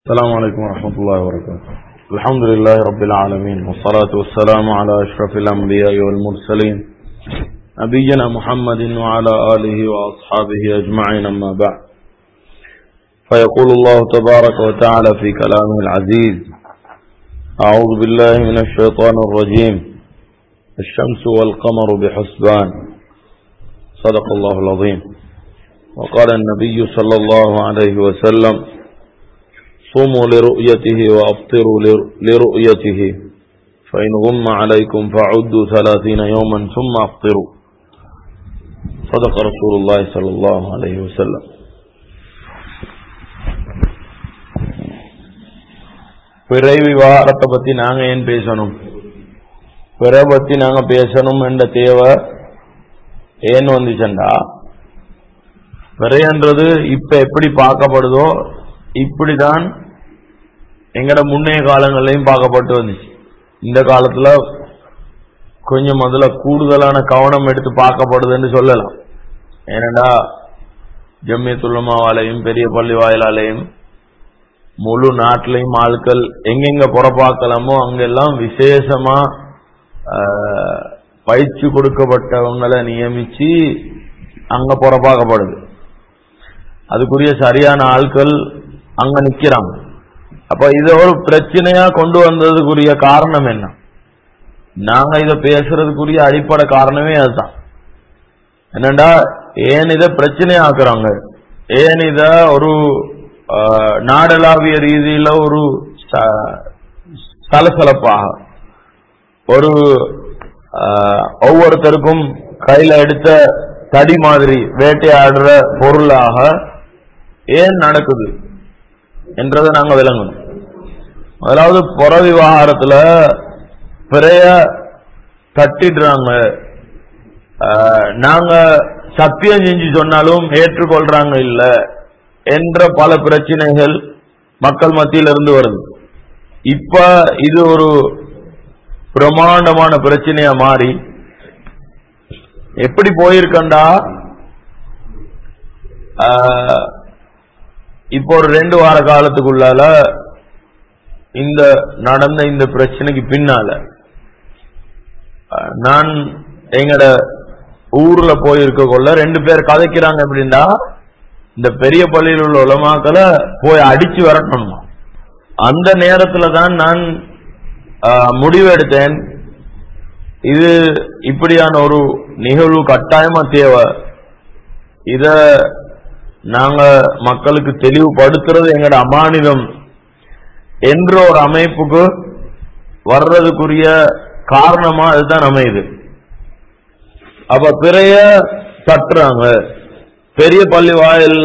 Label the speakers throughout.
Speaker 1: السلام عليكم ورحمة الله وبركاته الحمد لله رب العالمين والصلاة والسلام على أشرف الأنبياء والمرسلين نبينا محمد وعلى آله وأصحابه أجمعين أما بعد فيقول الله تبارك وتعالى في كلامه العزيز أعوذ بالله من الشيطان الرجيم الشمس والقمر بحسبان صدق الله العظيم وقال النبي صلى الله عليه وسلم صوموا لرؤيته وأفطروا لرؤيته فإن غم عليكم فعدوا ثلاثين يوما ثم أفطروا صدق رسول الله صلى الله عليه وسلم பிறை விவகாரத்தை பத்தி நாங்க ஏன் பேசணும் பிறை பத்தி நாங்க பேசணும் என்ற தேவை ஏன் வந்துச்சண்டா பிறைன்றது இப்ப எப்படி பார்க்கப்படுதோ இப்படிதான் எங்கட முன்னைய காலங்கள்லயும் பார்க்கப்பட்டு வந்துச்சு இந்த காலத்துல கொஞ்சம் அதுல கூடுதலான கவனம் எடுத்து பார்க்கப்படுதுன்னு சொல்லலாம் ஏனண்டா ஜம்மியத்துல்லமாவாலையும் பெரிய பள்ளி வாயிலாலையும் முழு நாட்டிலையும் ஆட்கள் எங்கெங்க புறப்பாக்கலாமோ அங்கெல்லாம் விசேஷமா பயிற்சி கொடுக்கப்பட்டவங்களை நியமிச்சு அங்க புறப்பாக்கப்படுது அதுக்குரிய சரியான ஆட்கள் அங்க நிக்கிறாங்க அப்ப இத ஒரு பிரச்சனையா கொண்டு வந்ததுக்குரிய காரணம் என்ன நாங்க இத பேசுறதுக்குரிய அடிப்படை காரணமே அதுதான் என்னண்டா ஏன் இத பிரச்சனையாக்குறாங்க ஏன் இத ஒரு நாடளாவிய ரீதியில ஒரு சலசலப்பாக ஒரு ஒவ்வொருத்தருக்கும் கையில எடுத்த தடி மாதிரி வேட்டையாடுற பொருளாக ஏன் நடக்குது என்றதை நாங்க விளங்கணும் அதாவது புற விவகாரத்துல பிறைய தட்டிடுறாங்க நாங்க சத்தியம் செஞ்சு சொன்னாலும் ஏற்றுக்கொள்றாங்க இல்ல என்ற பல பிரச்சனைகள் மக்கள் மத்தியில இருந்து வருது இப்ப இது ஒரு பிரமாண்டமான பிரச்சனையா மாறி எப்படி போயிருக்கண்டா இப்போ ஒரு ரெண்டு வார காலத்துக்குள்ளால இந்த நடந்த இந்த பிரச்சனைக்கு பின்னால நான் எங்கட ஊர்ல போயிருக்க கொள்ள ரெண்டு பேர் கதைக்கிறாங்க எப்படின்னா இந்த பெரிய பள்ளியில் உள்ள உலமாக்களை போய் அடிச்சு விரட்டணுமா அந்த நேரத்துல தான் நான் முடிவு எடுத்தேன் இது இப்படியான ஒரு நிகழ்வு கட்டாயமா தேவை இத நாங்க மக்களுக்கு தெளிவுபடுத்துறது எங்கட அமானிதம் என்ற ஒரு அமைப்புக்கு வர்றதுக்குரிய காரணமா அதுதான் அமையுது அப்ப பிறைய தட்டுறாங்க பெரிய பள்ளி வாயில்ல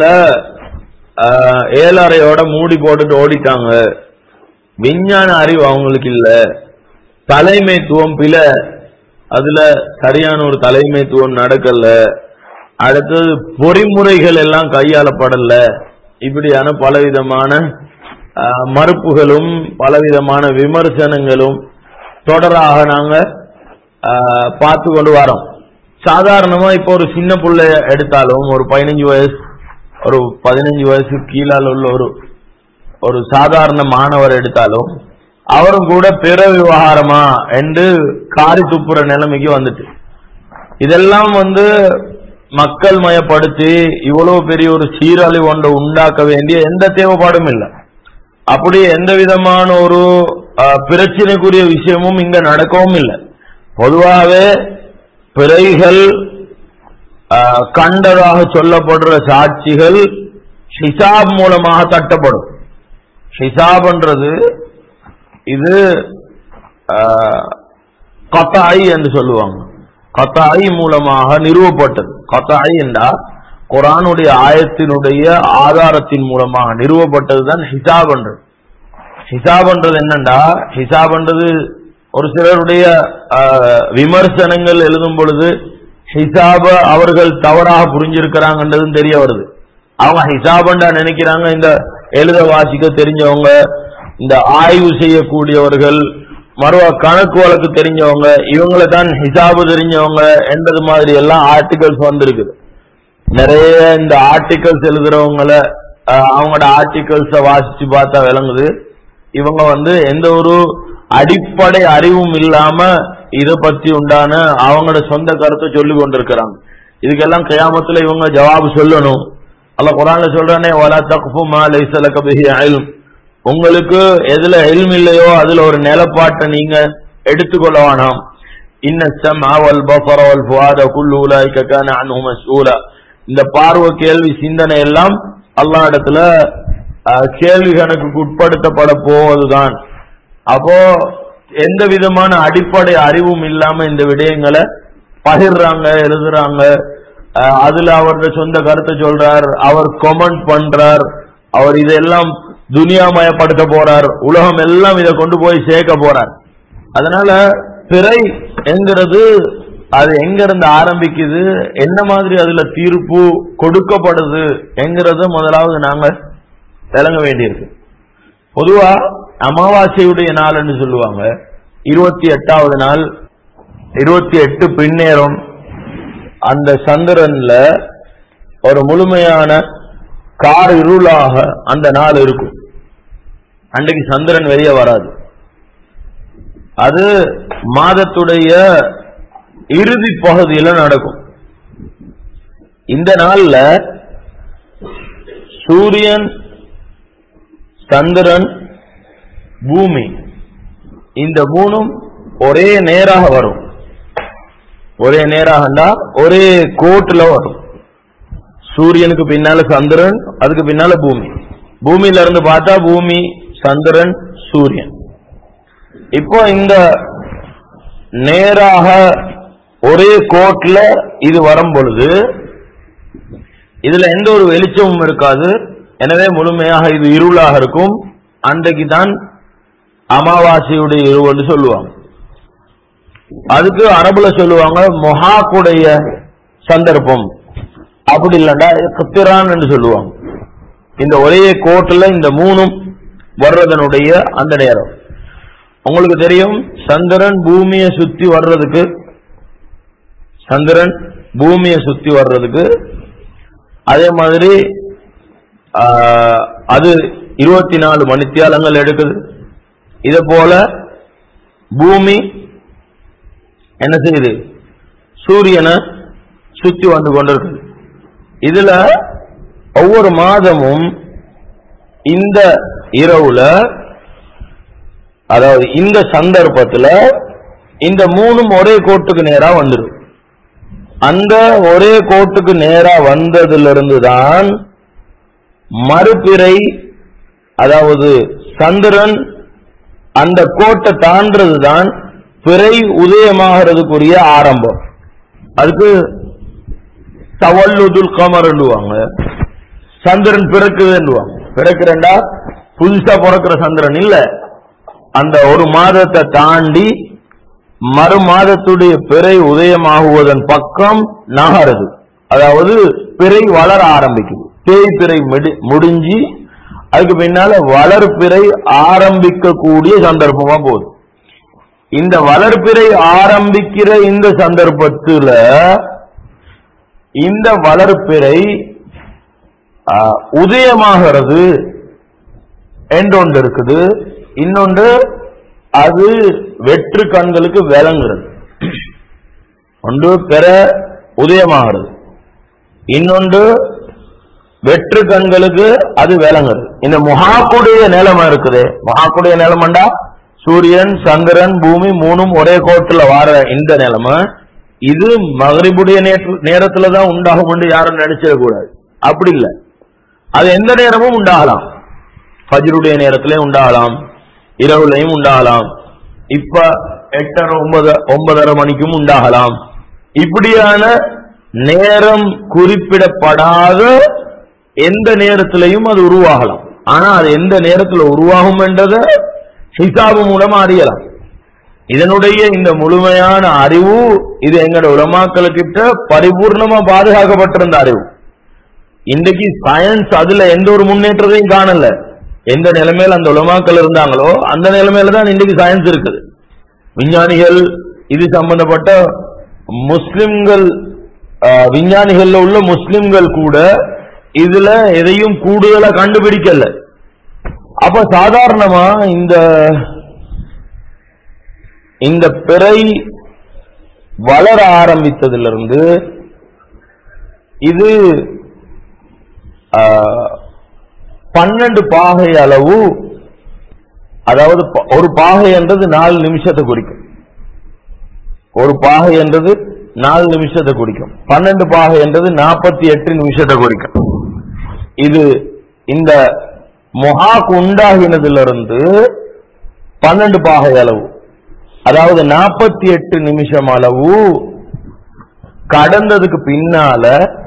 Speaker 1: ஏழரையோட மூடி போட்டுட்டு ஓடிட்டாங்க விஞ்ஞான அறிவு அவங்களுக்கு இல்ல தலைமைத்துவம் பில அதுல சரியான ஒரு தலைமைத்துவம் நடக்கல அடுத்தது பொறிமுறைகள் எல்லாம் கையாளப்படல இப்படியான பலவிதமான மறுப்புகளும் பலவிதமான விமர்சனங்களும் தொடராக நாங்க பார்த்து கொண்டு வரோம் சாதாரணமா இப்போ ஒரு சின்ன பிள்ளை எடுத்தாலும் ஒரு பதினஞ்சு வயசு ஒரு பதினஞ்சு வயசு கீழால் உள்ள ஒரு ஒரு சாதாரண மாணவர் எடுத்தாலும் அவரும் கூட பிற விவகாரமா என்று காரி துப்புற நிலைமைக்கு வந்துட்டு இதெல்லாம் வந்து மக்கள் மயப்படுத்தி இவ்வளவு பெரிய ஒரு சீரழிவு ஒன்றை உண்டாக்க வேண்டிய எந்த தேவைப்பாடும் இல்லை அப்படி எந்த விதமான ஒரு பிரச்சனைக்குரிய விஷயமும் இங்க நடக்கவும் இல்லை பொதுவாகவே பிறைகள் கண்டதாக சொல்லப்படுற சாட்சிகள் ஹிசாப் மூலமாக தட்டப்படும் ஹிசாப்ன்றது இது கத்தாய் என்று சொல்லுவாங்க கத்தாய் மூலமாக நிறுவப்பட்டது கத்தாய் என்றா குரானுடைய ஆயத்தினுடைய ஆதாரத்தின் மூலமாக நிறுவப்பட்டதுதான் ஹிசாப்ன்றது ஹிசாப்ன்றது என்னண்டா ஹிசாப்ன்றது ஒரு சிலருடைய விமர்சனங்கள் எழுதும் பொழுது ஹிசாப அவர்கள் தவறாக புரிஞ்சிருக்கிறாங்கன்றதும் தெரிய வருது அவங்க ஹிசாபண்டா நினைக்கிறாங்க இந்த எழுத வாசிக்க தெரிஞ்சவங்க இந்த ஆய்வு செய்யக்கூடியவர்கள் மறுவ கணக்கு வழக்கு தெரிஞ்சவங்க இவங்களை தான் ஹிசாபு தெரிஞ்சவங்க என்றது மாதிரி எல்லாம் ஆர்டிகல்ஸ் வந்திருக்குது நிறைய இந்த ஆர்டிகல்ஸ் எழுதுறவங்கள அஹ், அவங்களோட ஆர்டிகல்ஸ வாசிச்சு பார்த்தா விளங்குது இவங்க வந்து எந்த ஒரு அடிப்படை அறிவும் இல்லாம இத பத்தி உண்டான அவங்களோட சொந்த கருத்தை சொல்லி கொண்டிருக்கிறாங்க இதுக்கெல்லாம் கியாமத்துல இவங்க ஜவாபு சொல்லணும் அல்லாஹ் குரான்ல சொல்றானே வலா தக்ஃபு மா லைஸ லக பிஹி இல்ம் உங்களுக்கு எதுல இல்ம் இல்லையோ அதுல ஒரு நிலப்பாட்டை நீங்க எடுத்துக்கொள்ள வேணாம் இன்ன السمع والبصر والفؤاد كل اولئك كان عنه مسؤولا இந்த பார்வை கேள்வி சிந்தனை எல்லாம் அல்லாஹ் இடத்துல அஹ், கேள்வி கணக்குக்கு உட்படுத்தப்பட போவதுதான் அப்போ எந்த விதமான அடிப்படை அறிவும் இல்லாம இந்த விடயங்களை பகிர்றாங்க எழுதுறாங்க அஹ், அதுல அவருடைய சொந்த கருத்தை சொல்றார் அவர் கமெண்ட் பண்றார் அவர் இதெல்லாம் துனியாமயப்படுத்த போறார் உலகம் எல்லாம் இதை கொண்டு போய் சேர்க்க போறார் அதனால பிறை என்கிறது அது எங்க இருந்து ஆரம்பிக்குது என்ன மாதிரி அதுல தீர்ப்பு கொடுக்கப்படுது என்கிறத முதலாவது நாங்க விளங்க வேண்டியிருக்கு பொதுவா அமாவாசையுடைய நாள்னு சொல்லுவாங்க இருபத்தி எட்டாவது நாள் இருபத்தி எட்டு பின்னேரம் அந்த சந்திரன்ல ஒரு முழுமையான கார் இருளாக அந்த நாள் இருக்கும் அன்றைக்கு சந்திரன் வெளியே வராது அது மாதத்துடைய இறுதி பகுதியில நடக்கும் இந்த நாள்ல சூரியன் சந்திரன் பூமி இந்த மூணும் ஒரே நேராக வரும் ஒரே நேராகண்டா ஒரே கோட்டுல வரும் சூரியனுக்கு பின்னால சந்திரன் அதுக்கு பின்னால பூமி பூமியில இருந்து பார்த்தா பூமி சந்திரன் சூரியன் இப்போ இந்த நேராக ஒரே கோட்ல இது வரும் பொழுது இதுல எந்த ஒரு வெளிச்சமும் இருக்காது எனவே முழுமையாக இது இருளாக இருக்கும் அன்றைக்கு தான் அமாவாசையுடைய இருவன்னு சொல்லுவாங்க அதுக்கு அரபுல சொல்லுவாங்க மொஹாக்குடைய சந்தர்ப்பம் அப்படி இல்லைண்டா குத்திரான் என்று சொல்லுவாங்க இந்த ஒரே கோட்டில் இந்த மூணும் வர்றதனுடைய அந்த நேரம் உங்களுக்கு தெரியும் சந்திரன் பூமியை சுத்தி வர்றதுக்கு சந்திரன் பூமியை சுத்தி வர்றதுக்கு அதே மாதிரி ஆஹ், அது இருபத்தி நாலு மணித்தியாலங்கள் எடுக்குது இத போல பூமி என்ன செய்யுது சூரியனை சுத்தி வந்து கொண்டிருக்குது இதுல ஒவ்வொரு மாதமும் இந்த இரவுல அதாவது இந்த சந்தர்ப்பத்துல இந்த மூணும் ஒரே கோட்டுக்கு நேரா வந்துடும் அந்த ஒரே கோட்டுக்கு நேரா வந்ததுல இருந்து தான் மறுபிறை அதாவது சந்திரன் அந்த கோட்டை தாண்டது தான் பிறை உதயமாகிறதுக்குரிய ஆரம்பம் அதுக்கு தவல்லுதுல் கமர்ன்னுவாங்க சந்திரன் பிறக்குதுன்னுவாங்க பிறக்கிறண்டா புதுசா பிறக்கிற சந்திரன் இல்ல அந்த ஒரு மாதத்தை தாண்டி மறு மாதத்துடைய பிறை உதயமாகுவதன் பக்கம் நகருது அதாவது பிறை வளர ஆரம்பிக்குது தேய் பிறை மிடி- முடிஞ்சு அதுக்கு பின்னால வளர்பிறை ஆரம்பிக்கக்கூடிய சந்தர்ப்பமா போகுது இந்த வளர்பிறை ஆரம்பிக்கிற இந்த சந்தர்ப்பத்துல இந்த வளர்பிறை ஆ, உதயமாகிறது என்றொன்று இருக்குது இன்னொன்று அது வெற்று கண்களுக்கு விளங்குறது ஒன்று பெற உதயமாகிறது இன்னொன்று வெற்று கண்களுக்கு அது விளங்குது இந்த முகாக்குடைய நிலைமை இருக்குது முகாக்குடைய நிலைமைண்டா சூரியன் சந்திரன் பூமி மூணும் ஒரே கோட்டுல வார இந்த நிலைமை இது மகரிபுடைய நேரத்துல தான் உண்டாகும் என்று யாரும் நினைச்சிடக்கூடாது அப்படி இல்லை அது எந்த நேரமும் உண்டாகலாம் ஃபஜ்ருடைய நேரத்திலே உண்டாகலாம் இரவுலையும் உண்டாகலாம் இப்ப எட்டரை ஒன்பது ஒன்பதரை மணிக்கும் உண்டாகலாம் இப்படியான நேரம் குறிப்பிடப்படாத எந்த நேரத்திலையும் அது உருவாகலாம் ஆனா அது எந்த நேரத்தில் உருவாகும் என்றதை ஹிசாபு மூலமா அறியலாம் இதனுடைய இந்த முழுமையான அறிவு இது எங்கட உலமாக்களுக்கிட்ட பரிபூர்ணமா பாதுகாக்கப்பட்டிருந்த அறிவு இன்றைக்கு சயின்ஸ் அதுல எந்த ஒரு முன்னேற்றத்தையும் காணல எந்த நிலைமையில அந்த உலமாக்கள் இருந்தாங்களோ அந்த நிலைமையில தான் இன்றைக்கு சயின்ஸ் இருக்குது விஞ்ஞானிகள் இது சம்பந்தப்பட்ட முஸ்லிம்கள் ஆஹ், விஞ்ஞானிகள்ல உள்ள முஸ்லிம்கள் கூட இதுல எதையும் கூடுதலா கண்டுபிடிக்கல அப்ப சாதாரணமா இந்த இந்த பிறை வளர ஆரம்பித்ததிலிருந்து இது ஆ, பன்னெண்டு பாகை அளவு அதாவது ப- ஒரு பாகை என்றது நாலு நிமிஷத்தை குறிக்கும் ஒரு பாகை என்றது நாலு நிமிஷத்தை குறிக்கும் பன்னெண்டு பாகை என்றது நாற்பத்தி எட்டு நிமிஷத்தை குறிக்கும் இது இந்த மொஹாக்கு உண்டாகினதிலிருந்து பன்னெண்டு பாகை அளவு அதாவது நாற்பத்தி எட்டு நிமிஷம் அளவு கடந்ததுக்கு பின்னால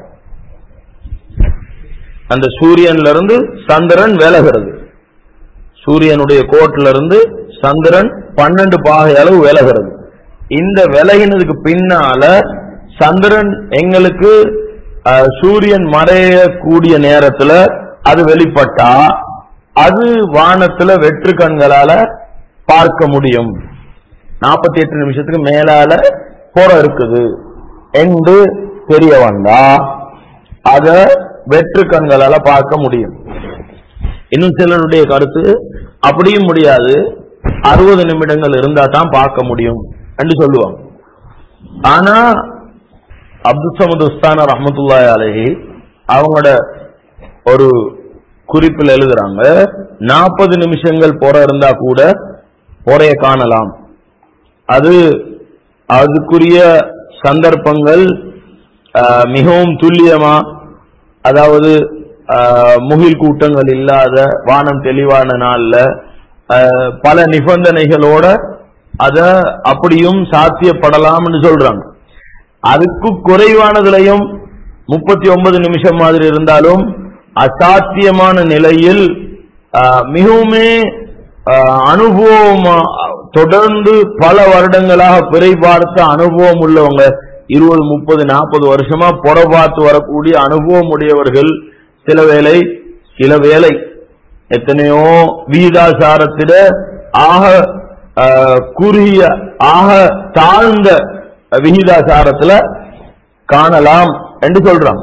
Speaker 1: அந்த சூரியன்ல இருந்து சந்திரன் விலகிறது சூரியனுடைய கோட்டில இருந்து சந்திரன் பன்னெண்டு பாகை அளவு விலகிறது இந்த விலகினதுக்கு பின்னால சந்திரன் எங்களுக்கு அஹ், சூரியன் மறையக்கூடிய நேரத்துல அது வெளிப்பட்டா அது வானத்துல வெற்று கண்களால பார்க்க முடியும் நாற்பத்தி எட்டு நிமிஷத்துக்கு மேலால புறம் இருக்குது என்று தெரிய வந்தா அத வெற்று கண்களால பார்க்க முடியும் இன்னும் சிலருடைய கருத்து அப்படியும் முடியாது அறுபது நிமிடங்கள் இருந்தா தான் பார்க்க முடியும் என்று சொல்லுவாங்க ஆனா அப்துல் சமது உஸ்தான ரஹமத்துல்லாஹி அலைஹி அவங்களோட ஒரு குறிப்பில் எழுதுறாங்க நாற்பது நிமிஷங்கள் புற இருந்தா கூட புறைய காணலாம் அது அதுக்குரிய சந்தர்ப்பங்கள் ஆஹ், மிகவும் துல்லியமா அதாவது ஆஹ், முகில் கூட்டங்கள் இல்லாத வானம் தெளிவான நாள்ல ஆஹ், பல நிபந்தனைகளோட அத அப்படியும் சாத்தியப்படலாம்னு சொல்றாங்க அதுக்கு குறைவானதுலயும் முப்பத்தி ஒன்பது நிமிஷம் மாதிரி இருந்தாலும் அசாத்தியமான நிலையில் ஆஹ், மிகவுமே ஆஹ், அனுபவமா தொடர்ந்து பல வருடங்களாக பிறை பார்த்த அனுபவம் உள்ளவங்க இருபது முப்பது நாற்பது வருஷமா புற பார்த்து வரக்கூடிய அனுபவம் உடையவர்கள் சில வேளை சில வேளை எத்தனையோ வீதாசாரத்திட ஆக ஆஹ், குறுகிய ஆக தாழ்ந்த விகிதாசாரத்துல காணலாம் என்று சொல்றாங்க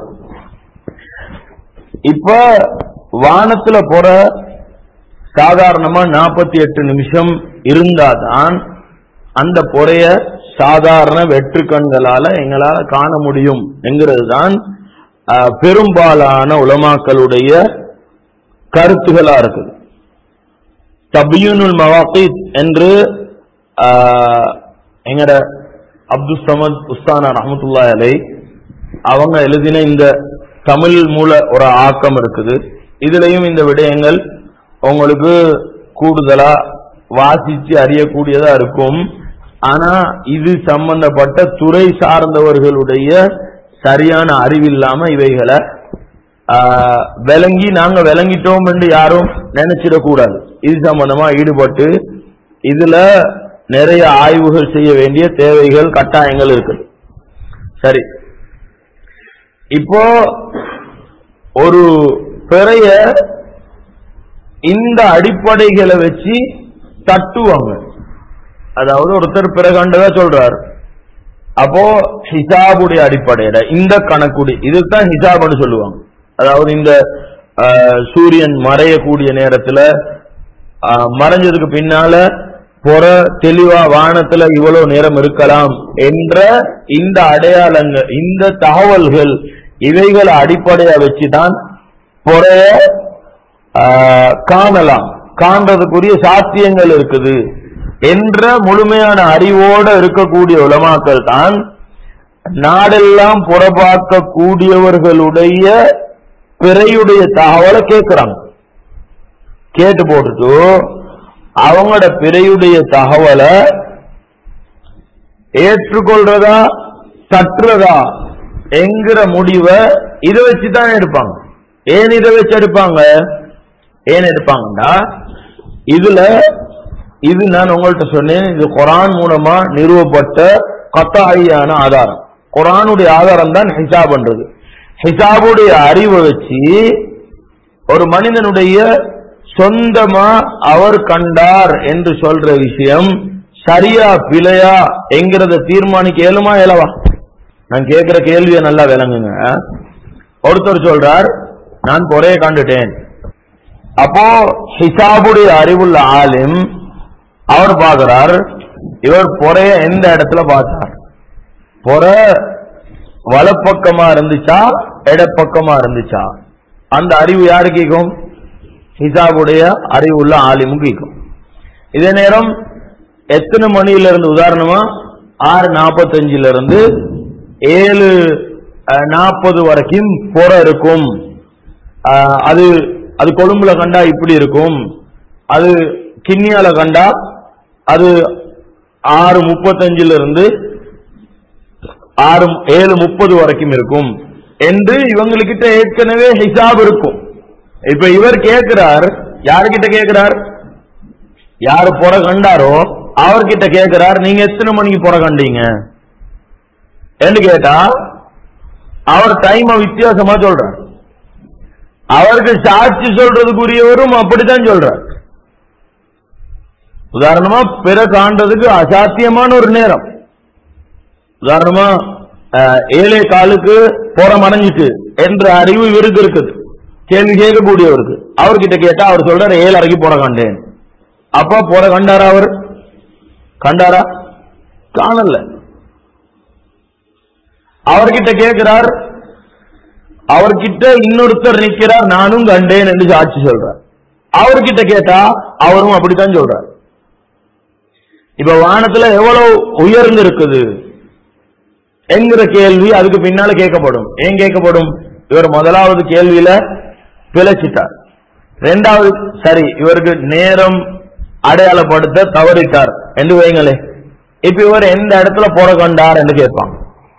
Speaker 1: இப்ப வானத்துல போற சாதாரணமா நாற்பத்தி எட்டு நிமிஷம் இருந்தாதான் அந்த பொறைய சாதாரண வெற்று கண்களால எங்களால காண முடியும் என்கிறது தான் பெரும்பாலான உலமாக்களுடைய கருத்துகளா இருக்குது தபியுனுல் மவாக்கித் என்று ஆஹ், எங்கட அப்துல் சமத் உஸ்தானா ரஹமத்துல்லாஹி அலை அவங்க எழுதின இந்த தமிழ் மூல ஒரு ஆக்கம் இருக்குது இதுலயும் இந்த விடயங்கள் உங்களுக்கு கூடுதலா வாசிச்சு அறியக்கூடியதா இருக்கும் ஆனா இது சம்பந்தப்பட்ட துறை சார்ந்தவர்களுடைய சரியான அறிவில்லாம இவைகளை ஆஹ், விளங்கி நாங்க விளங்கிட்டோம் என்று யாரும் நினைச்சிடக்கூடாது இது சம்பந்தமா ஈடுபட்டு இதுல நிறைய ஆய்வுகள் செய்ய வேண்டிய தேவைகள் கட்டாயங்கள் இருக்கு சரி இப்போ ஒரு பிறைய இந்த அடிப்படைகளை வச்சு தட்டுவாங்க அதாவது ஒருத்தர் பிறகண்டதா சொல்றார் அப்போ ஹிசாபுடைய அடிப்படையில இந்த கணக்குடி இதுதான் ஹிசாப்னு சொல்லுவாங்க அதாவது இந்த ஆஹ், சூரியன் மறையக்கூடிய நேரத்துல ஆஹ், மறைஞ்சதுக்கு பின்னால புற தெளிவா வானத்துல இவ்வளவு நேரம் இருக்கலாம் என்ற இந்த அடையாளங்கள் இந்த தகவல்கள் இவைகளை அடிப்படையா வச்சுதான் புறைய ஆஹ், காணலாம் காண்றதுக்குரிய சாத்தியங்கள் இருக்குது என்ற முழுமையான அறிவோட இருக்கக்கூடிய உலமாக்கள் தான் நாடெல்லாம் புறப்பாக்க கூடியவர்களுடைய பிறையுடைய தகவலை கேட்கிறாங்க கேட்டு போட்டுட்டு அவங்களோட பிறையுடைய தகவலை ஏற்றுக்கொள்றதா தட்டுறதா என்கிற முடிவை இதை வச்சு தான் எடுப்பாங்க ஏன் இதை வச்சு எடுப்பாங்க ஏன் எடுப்பாங்கன்னா இதுல இது நான் உங்கள்கிட்ட சொன்னேன் இது குரான் மூலமா நிறுவப்பட்ட கத்தாயியான ஆதாரம் குரானுடைய ஆதாரம் தான் ஹிசாப் பண்றது ஹிசாபுடைய அறிவை வச்சு ஒரு மனிதனுடைய சொந்தமா அவர் கண்டார் என்று சொல்ற விஷயம் சரியா பிழையா என்கிறத தீர்மானிக்க இயலுமா இயலவா நான் கேட்கிற கேள்வியை நல்லா விளங்குங்க ஒருத்தர் சொல்றார் நான் பொறைய கண்டுட்டேன் அப்போ ஹிசாபுடைய அறிவுள்ள ஆலிம் அவர் பார்க்கிறார் இவர் பொறைய எந்த இடத்துல பார்த்தார் பொறை வலப்பக்கமா இருந்துச்சா இடப்பக்கமா இருந்துச்சா அந்த அறிவு யாரு கேட்கும் ஹிசாபுடைய அறிவுள்ள ஆலிமும் கேட்கும் இதே நேரம் எத்தனை மணியில இருந்து உதாரணமா ஆறு நாற்பத்தஞ்சுல இருந்து ஏழு நாற்பது வரைக்கும் புற இருக்கும் அஹ், அது அது கொழும்புல கண்டா இப்படி இருக்கும் அது கிண்ணியால கண்டா அது ஆறு முப்பத்தஞ்சுல இருந்து ஆறு ஏழு முப்பது வரைக்கும் இருக்கும் என்று இவங்களுக்கிட்ட ஏற்கனவே ஹிசாப் இருக்கும் இப்ப இவர் கேட்கிறார் யாருக்கிட்ட கேட்கிறார் யாரு புற கண்டாரோ அவர்கிட்ட கேட்கிறார் நீங்க எத்தனை மணிக்கு புற கண்டீங்க என்று கேட்டா அவர் டைம் வித்தியாசமா சொல்றார் அவருக்கு சாட்சி சொல்றதுக்குரியவரும் அப்படித்தான் சொல்றார் உதாரணமா பிற காண்றதுக்கு அசாத்தியமான ஒரு நேரம் உதாரணமா அஹ், ஏழே காலுக்கு போரம் அடைஞ்சிட்டு என்ற அறிவு இவருக்கு இருக்குது கேள்வி கேட்கக்கூடியவருக்கு அவர்கிட்ட கேட்டா அவர் சொல்றாரு ஏழு அறைக்கு போற கண்டேன் அப்ப போற கண்டாரா அவர் கண்டாரா காணல அவர்கிட்ட கேட்கிறார் அவர்கிட்ட இன்னொருத்தர் நிக்கிறார் நானும் கண்டேன் என்று சாட்சி சொல்றார் அவர்கிட்ட கேட்டா அவரும் அப்படித்தான் சொல்றார் இப்ப வானத்துல எவ்வளவு உயர்ந்து இருக்குது என்கிற கேள்வி அதுக்கு பின்னால கேட்கப்படும் ஏன் கேட்கப்படும் இவர் முதலாவது கேள்வியில பிழைச்சிட்டார் ரெண்டாவது சரி இவருக்கு நேரம் அடையாளப்படுத்த தவறிட்டார் என்று வைங்களே இப்ப இவர் எந்த இடத்துல போற கண்டார் என்று கேட்பான்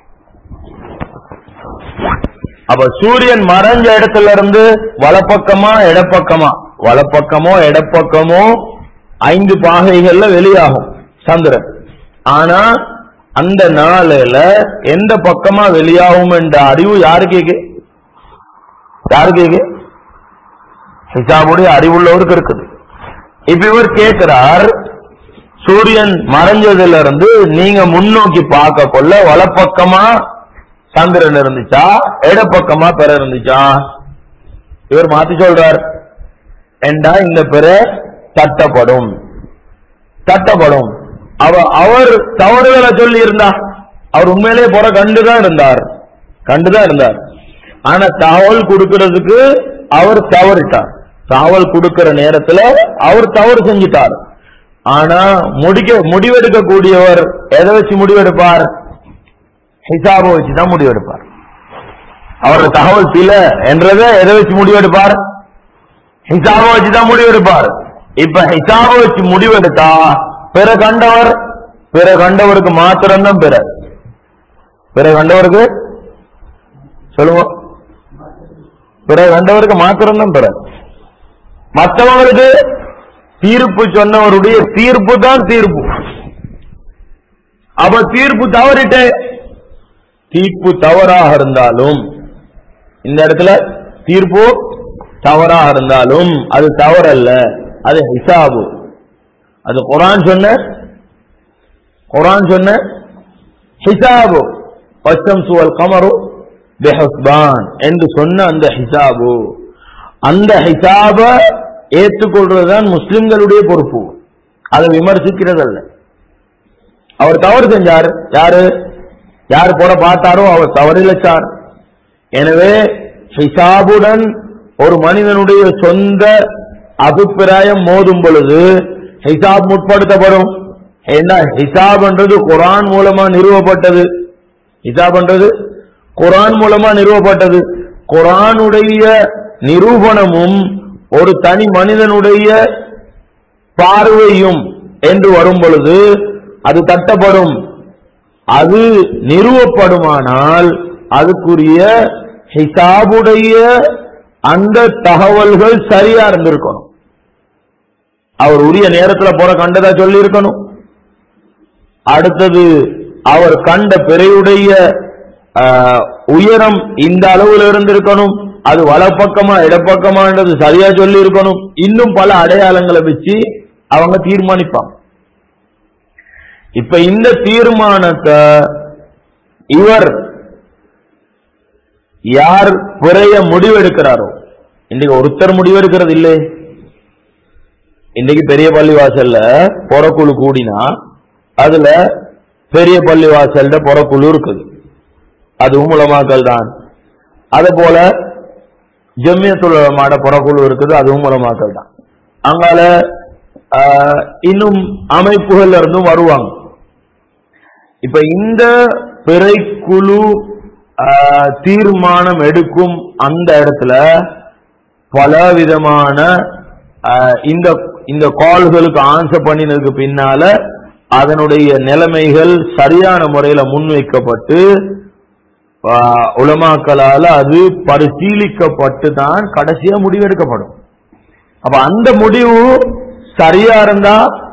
Speaker 1: அப்ப சூரியன் மறைஞ்ச இடத்துல இருந்து வலப்பக்கமா இடப்பக்கமா வலப்பக்கமோ இடப்பக்கமோ ஐந்து பாகைகள்ல வெளியாகும் சந்திரன் ஆனா அந்த நாளில எந்த பக்கமா வெளியாகும் என்ற அறிவு யாரு கேக்கு யாரு கேக்கு ஹிசாபுடைய அறிவுள்ளவருக்கு இருக்குது இப்ப இவர் கேட்கிறார் சூரியன் மறைஞ்சதுல இருந்து நீங்க முன்னோக்கி பார்க்க கொள்ள வலப்பக்கமா சந்திரன் இருந்துச்சா இடப்பக்கமா பெற இருந்துச்சா இவர் மாத்தி சொல்றார் என்றா இந்த பெற தட்டப்படும் தட்டப்படும் அவ அவர் தவறுகளை சொல்லி இருந்தா அவர் உண்மையிலேயே புற கண்டுதான் இருந்தார் கண்டுதான் இருந்தார் ஆனா தகவல் கொடுக்கிறதுக்கு அவர் தவறிட்டார் தகவல் கொடுக்கிற நேரத்துல அவர் தவறு செஞ்சிட்டார் ஆனா முடிக்க முடிவெடுக்க கூடியவர் எதை வச்சு முடிவெடுப்பார் ஹிசாபை வச்சு தான் முடிவெடுப்பார் அவரோட தகவல் சில என்றதை எதை வச்சு முடிவெடுப்பார் ஹிசாபை வச்சு தான் முடிவெடுப்பார் இப்ப ஹிசாபை வச்சு முடிவெடுத்தா பிற கண்டவர் பிற கண்டவருக்கு மாத்திரம்தான் பிற பிற கண்டவருக்கு சொல்லுங்க பிற கண்டவருக்கு மாத்திரம்தான் பிற மற்றவங்களுக்கு தீர்ப்பு சொன்னவருடைய தீர்ப்பு தான் தீர்ப்பு அப்ப தீர்ப்பு தவறிட்டு தீர்ப்பு தவறாக இருந்தாலும் இந்த இடத்துல தீர்ப்பு தவறாக இருந்தாலும் அது தவறல்ல அது ஹிசாபு அது குரான் சொன்ன குரான் சொன்ன ஹிசாபு பச்சம் சுவல் கமரு பெஹஸ்பான் என்று சொன்ன அந்த ஹிசாபு அந்த ஹிசாப ஏற்றுக்கொள்றதுதான் முஸ்லிம்களுடைய பொறுப்பு அதை விமர்சிக்கிறதல்ல அவர் தவறு செஞ்சார் யாரு யார் போட பார்த்தாரோ அவர் தவறிழைச்சார் எனவே ஹிசாபுடன் ஒரு மனிதனுடைய சொந்த அபிப்பிராயம் மோதும் பொழுது ஹிசாப் முற்படுத்தப்படும் ஏன்னா ஹிசாப்ன்றது குரான் மூலமா நிறுவப்பட்டது ஹிசாப்ன்றது குரான் மூலமா நிறுவப்பட்டது குரானுடைய நிரூபணமும் ஒரு தனி மனிதனுடைய பார்வையும் என்று வரும் பொழுது அது தட்டப்படும் அது நிறுவப்படுமானால் அதுக்குரிய ஹிசாபுடைய அந்த தகவல்கள் சரியா இருந்திருக்கணும் அவர் உரிய நேரத்துல போற கண்டதா சொல்லி இருக்கணும் அடுத்தது அவர் கண்ட பிறையுடைய ஆஹ், உயரம் இந்த அளவுல இருந்திருக்கணும் அது வலப்பக்கமா இடப்பக்கமான்றது சரியா சொல்லி இருக்கணும் இன்னும் பல அடையாளங்களை வச்சு அவங்க தீர்மானிப்பாங்க இப்ப இந்த தீர்மானத்தை இவர் யார் பிறைய முடிவெடுக்கிறாரோ இன்னைக்கு ஒருத்தர் முடிவெடுக்கிறது இல்லை இன்னைக்கு பெரிய பள்ளிவாசல்ல புறக்குழு கூடினா அதுல பெரிய பள்ளிவாசல்ல புறக்குழு இருக்குது அதுவும் உலமாக்கள் தான் அதே போல ஜம்மியத்துல் உலமாட புறக்குழு இருக்குது அதுவும் உலமாக்கள் தான் அங்கால ஆஹ், இன்னும் அமைப்புகள்ல இருந்தும் வருவாங்க இப்ப இந்த பிறைக்குழு ஆஹ், தீர்மானம் எடுக்கும் அந்த இடத்துல பல விதமான ஆஹ், இந்த இந்த கால்களுக்கு ஆன்சர் பண்ணினதுக்கு பின்னால அதனுடைய நிலைமைகள் சரியான முறையில முன்வைக்கப்பட்டு ஆஹ், உலமாக்களால அது பரிசீலிக்கப்பட்டு தான் கடைசியா முடிவெடுக்கப்படும் அப்ப அந்த முடிவு சரியா இருந்தா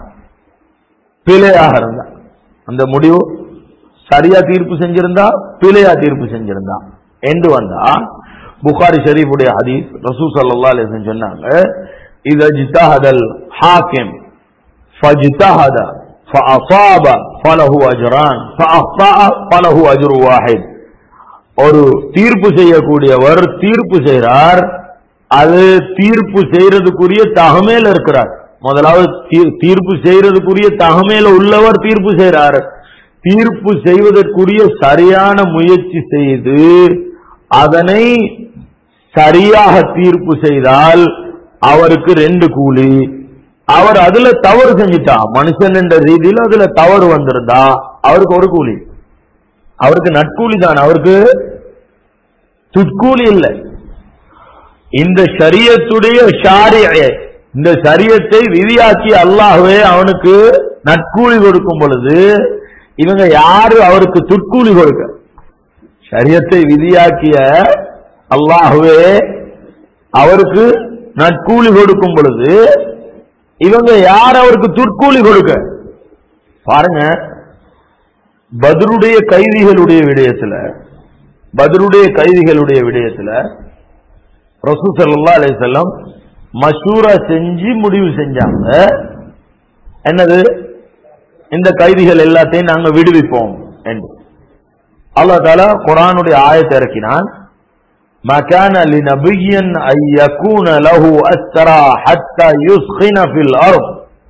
Speaker 1: பிழையாக இருந்தா அந்த முடிவு சரியா தீர்ப்பு செஞ்சிருந்தா பிழையா தீர்ப்பு செஞ்சிருந்தா என்று வந்தா புகாரி ஷரீஃபுடைய ஹதீஸ் ரசூ ஸல்லல்லாஹு அலைஹி வஸல்லம் சொன்னாங்க இத ஜித்தஹதல் ஹாக்கிம் ஃபஜ்தஹத فأصاب فله أجران فأخطأ فله أجر واحد ஒரு தீர்ப்பு செய்யக்கூடியவர் தீர்ப்பு செய்கிறார் அது தீர்ப்பு செய்யறதுக்குரிய தகமேல இருக்கிறார் முதலாவது தீ- தீர்ப்பு செய்யறதுக்குரிய தகமேல உள்ளவர் தீர்ப்பு செய்கிறார் தீர்ப்பு செய்வதற்குரிய சரியான முயற்சி செய்து அதனை சரியாக தீர்ப்பு செய்தால் அவருக்கு ரெண்டு கூலி அவர் அதுல தவறு செஞ்சிட்டா மனுஷன் என்ற ரீதியில் அதுல தவறு வந்திருந்தா அவருக்கு ஒரு கூலி அவருக்கு நட்கூலி தான் அவருக்கு துட்கூலி இல்லை இந்த ஷரியத்துடைய ஷாரிய இந்த ஷரியத்தை விதியாக்கி அல்லாஹ்வே அவனுக்கு நட்கூலி கொடுக்கும் பொழுது இவங்க யாரு அவருக்கு துட்கூலி கொடுக்க ஷரியத்தை விதியாக்கிய அல்லாஹ்வே அவருக்கு நட்கூலி கொடுக்கும் பொழுது இவங்க யார் அவருக்கு துட்கூலி கொடுக்க பாருங்க பத்ருடைய கைதிகளுடைய விடயத்துல பத்ருடைய கைதிகளுடைய விடயத்துல ரசூ ஸல்லல்லாஹு அலைஹி வஸல்லம் மஷூரா செஞ்சு முடிவு செஞ்சாங்க என்னது இந்த கைதிகள் எல்லாத்தையும் நாங்க விடுவிப்போம் என்று அல்லாஹ் தாலா குர்ஆனுடைய ஆயத்தை இறக்கினான் ما كان لنبي أن يكون له أسرى حتى يسخن في الأرض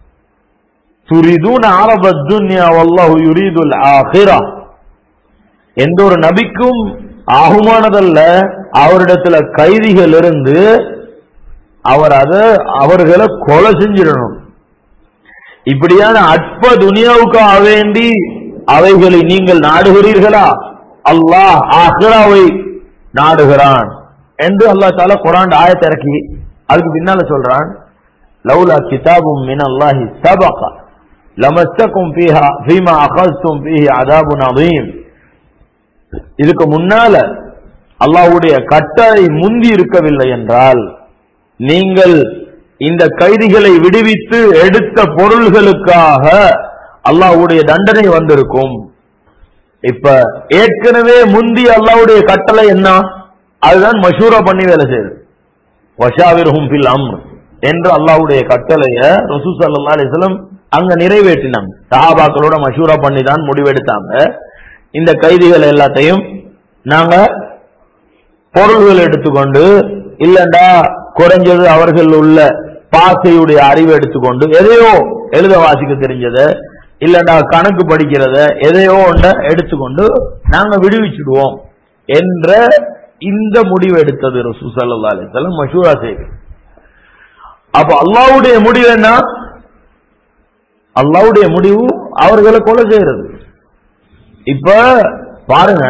Speaker 1: تريدون عرض الدنيا والله يريد الآخرة எந்த ஒரு நபிக்கும் ஆகுமானதல்ல அவரிடத்துல கைதிகள் இருந்து அவர் அத அவர்களை கொலை செஞ்சிடணும் இப்படியான அற்ப துனியாவுக்காக வேண்டி அவைகளை நீங்கள் நாடுகிறீர்களா அல்லாஹ் ஆஹ்ராவை நாடுகிறான் என்று அல்லாஹ் தாலா குரான் ஆயத்தை இறக்கி அதுக்கு பின்னால சொல்றான் லவ்லா கிதாபும் மின் அல்லாஹி சபக லமஸ்தக்கும் ஃபீஹா ஃபீமா அகஸ்தும் ஃபீஹி அதாபுன் அதீம் இதுக்கு முன்னால அல்லாஹ்வுடைய கட்டளை முந்தி இருக்கவில்லை என்றால் நீங்கள் இந்த கைதிகளை விடுவித்து எடுத்த பொருள்களுக்காக அல்லாஹ்வுடைய தண்டனை வந்திருக்கும் இப்ப ஏற்கனவே முந்தி அல்லாஹ்வுடைய கட்டளை என்ன அதுதான் மஷூரா பண்ணி வேலை செய்யுது வஷாவிர்ஹும் ஃபில் அம்ர் என்று அல்லாஹ்வுடைய கட்டளைய ரசூ ஸல்லல்லாஹு அலைஹி வஸல்லம் அங்க நிறைவேற்றினாங்க சஹாபாக்களோட மஷூரா பண்ணி தான் முடிவெடுத்தாங்க இந்த கைதிகள் எல்லாத்தையும் நாங்க பொருள்கள் எடுத்துக்கொண்டு இல்லண்டா குறைஞ்சது அவர்கள் உள்ள பாசையுடைய அறிவை எடுத்துக்கொண்டு எதையோ எழுத வாசிக்க தெரிஞ்சத இல்லண்டா கணக்கு படிக்கிறத எதையோ ஒன்றை எடுத்துக்கொண்டு நாங்க விடுவிச்சிடுவோம் என்ற இந்த முடிவு எடுத்தது ரசூ ஸல்லல்லாஹு அலைஹி வஸல்லம் மஷூரா செய்து அப்ப அல்லாஹ்வுடைய முடிவு என்ன அல்லாஹ்வுடைய முடிவு அவர்களை கொலை செய்யறது இப்ப பாருங்க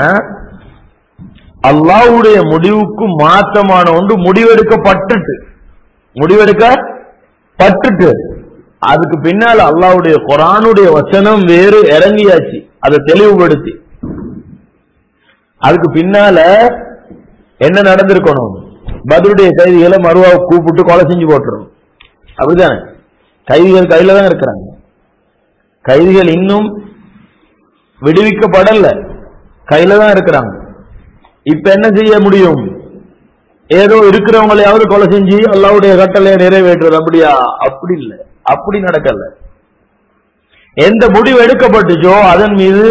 Speaker 1: அல்லாஹ்வுடைய முடிவுக்கு மாற்றமான ஒன்று முடிவெடுக்கப்பட்டுட்டு முடிவெடுக்க பட்டுட்டு அதுக்கு பின்னால அல்லாஹ்வுடைய குரானுடைய வசனம் வேறு இறங்கியாச்சு அதை தெளிவுபடுத்தி அதுக்கு பின்னால என்ன நடந்திருக்கணும் பத்ருடைய கைதிகளை மறுவா கூப்பிட்டு கொலை செஞ்சு போட்டுரும் அப்படிதானே கைதிகள் கையில தான் இருக்கிறாங்க கைதிகள் இன்னும் விடுவிக்கப்படல கையில தான் இருக்கிறாங்க இப்ப என்ன செய்ய முடியும் ஏதோ இருக்கிறவங்களையாவது கொலை செஞ்சு அல்லாவுடைய கட்டளையை நிறைவேற்றுறது அப்படியா அப்படி இல்ல அப்படி நடக்கல எந்த முடிவு எடுக்கப்பட்டுச்சோ அதன் மீது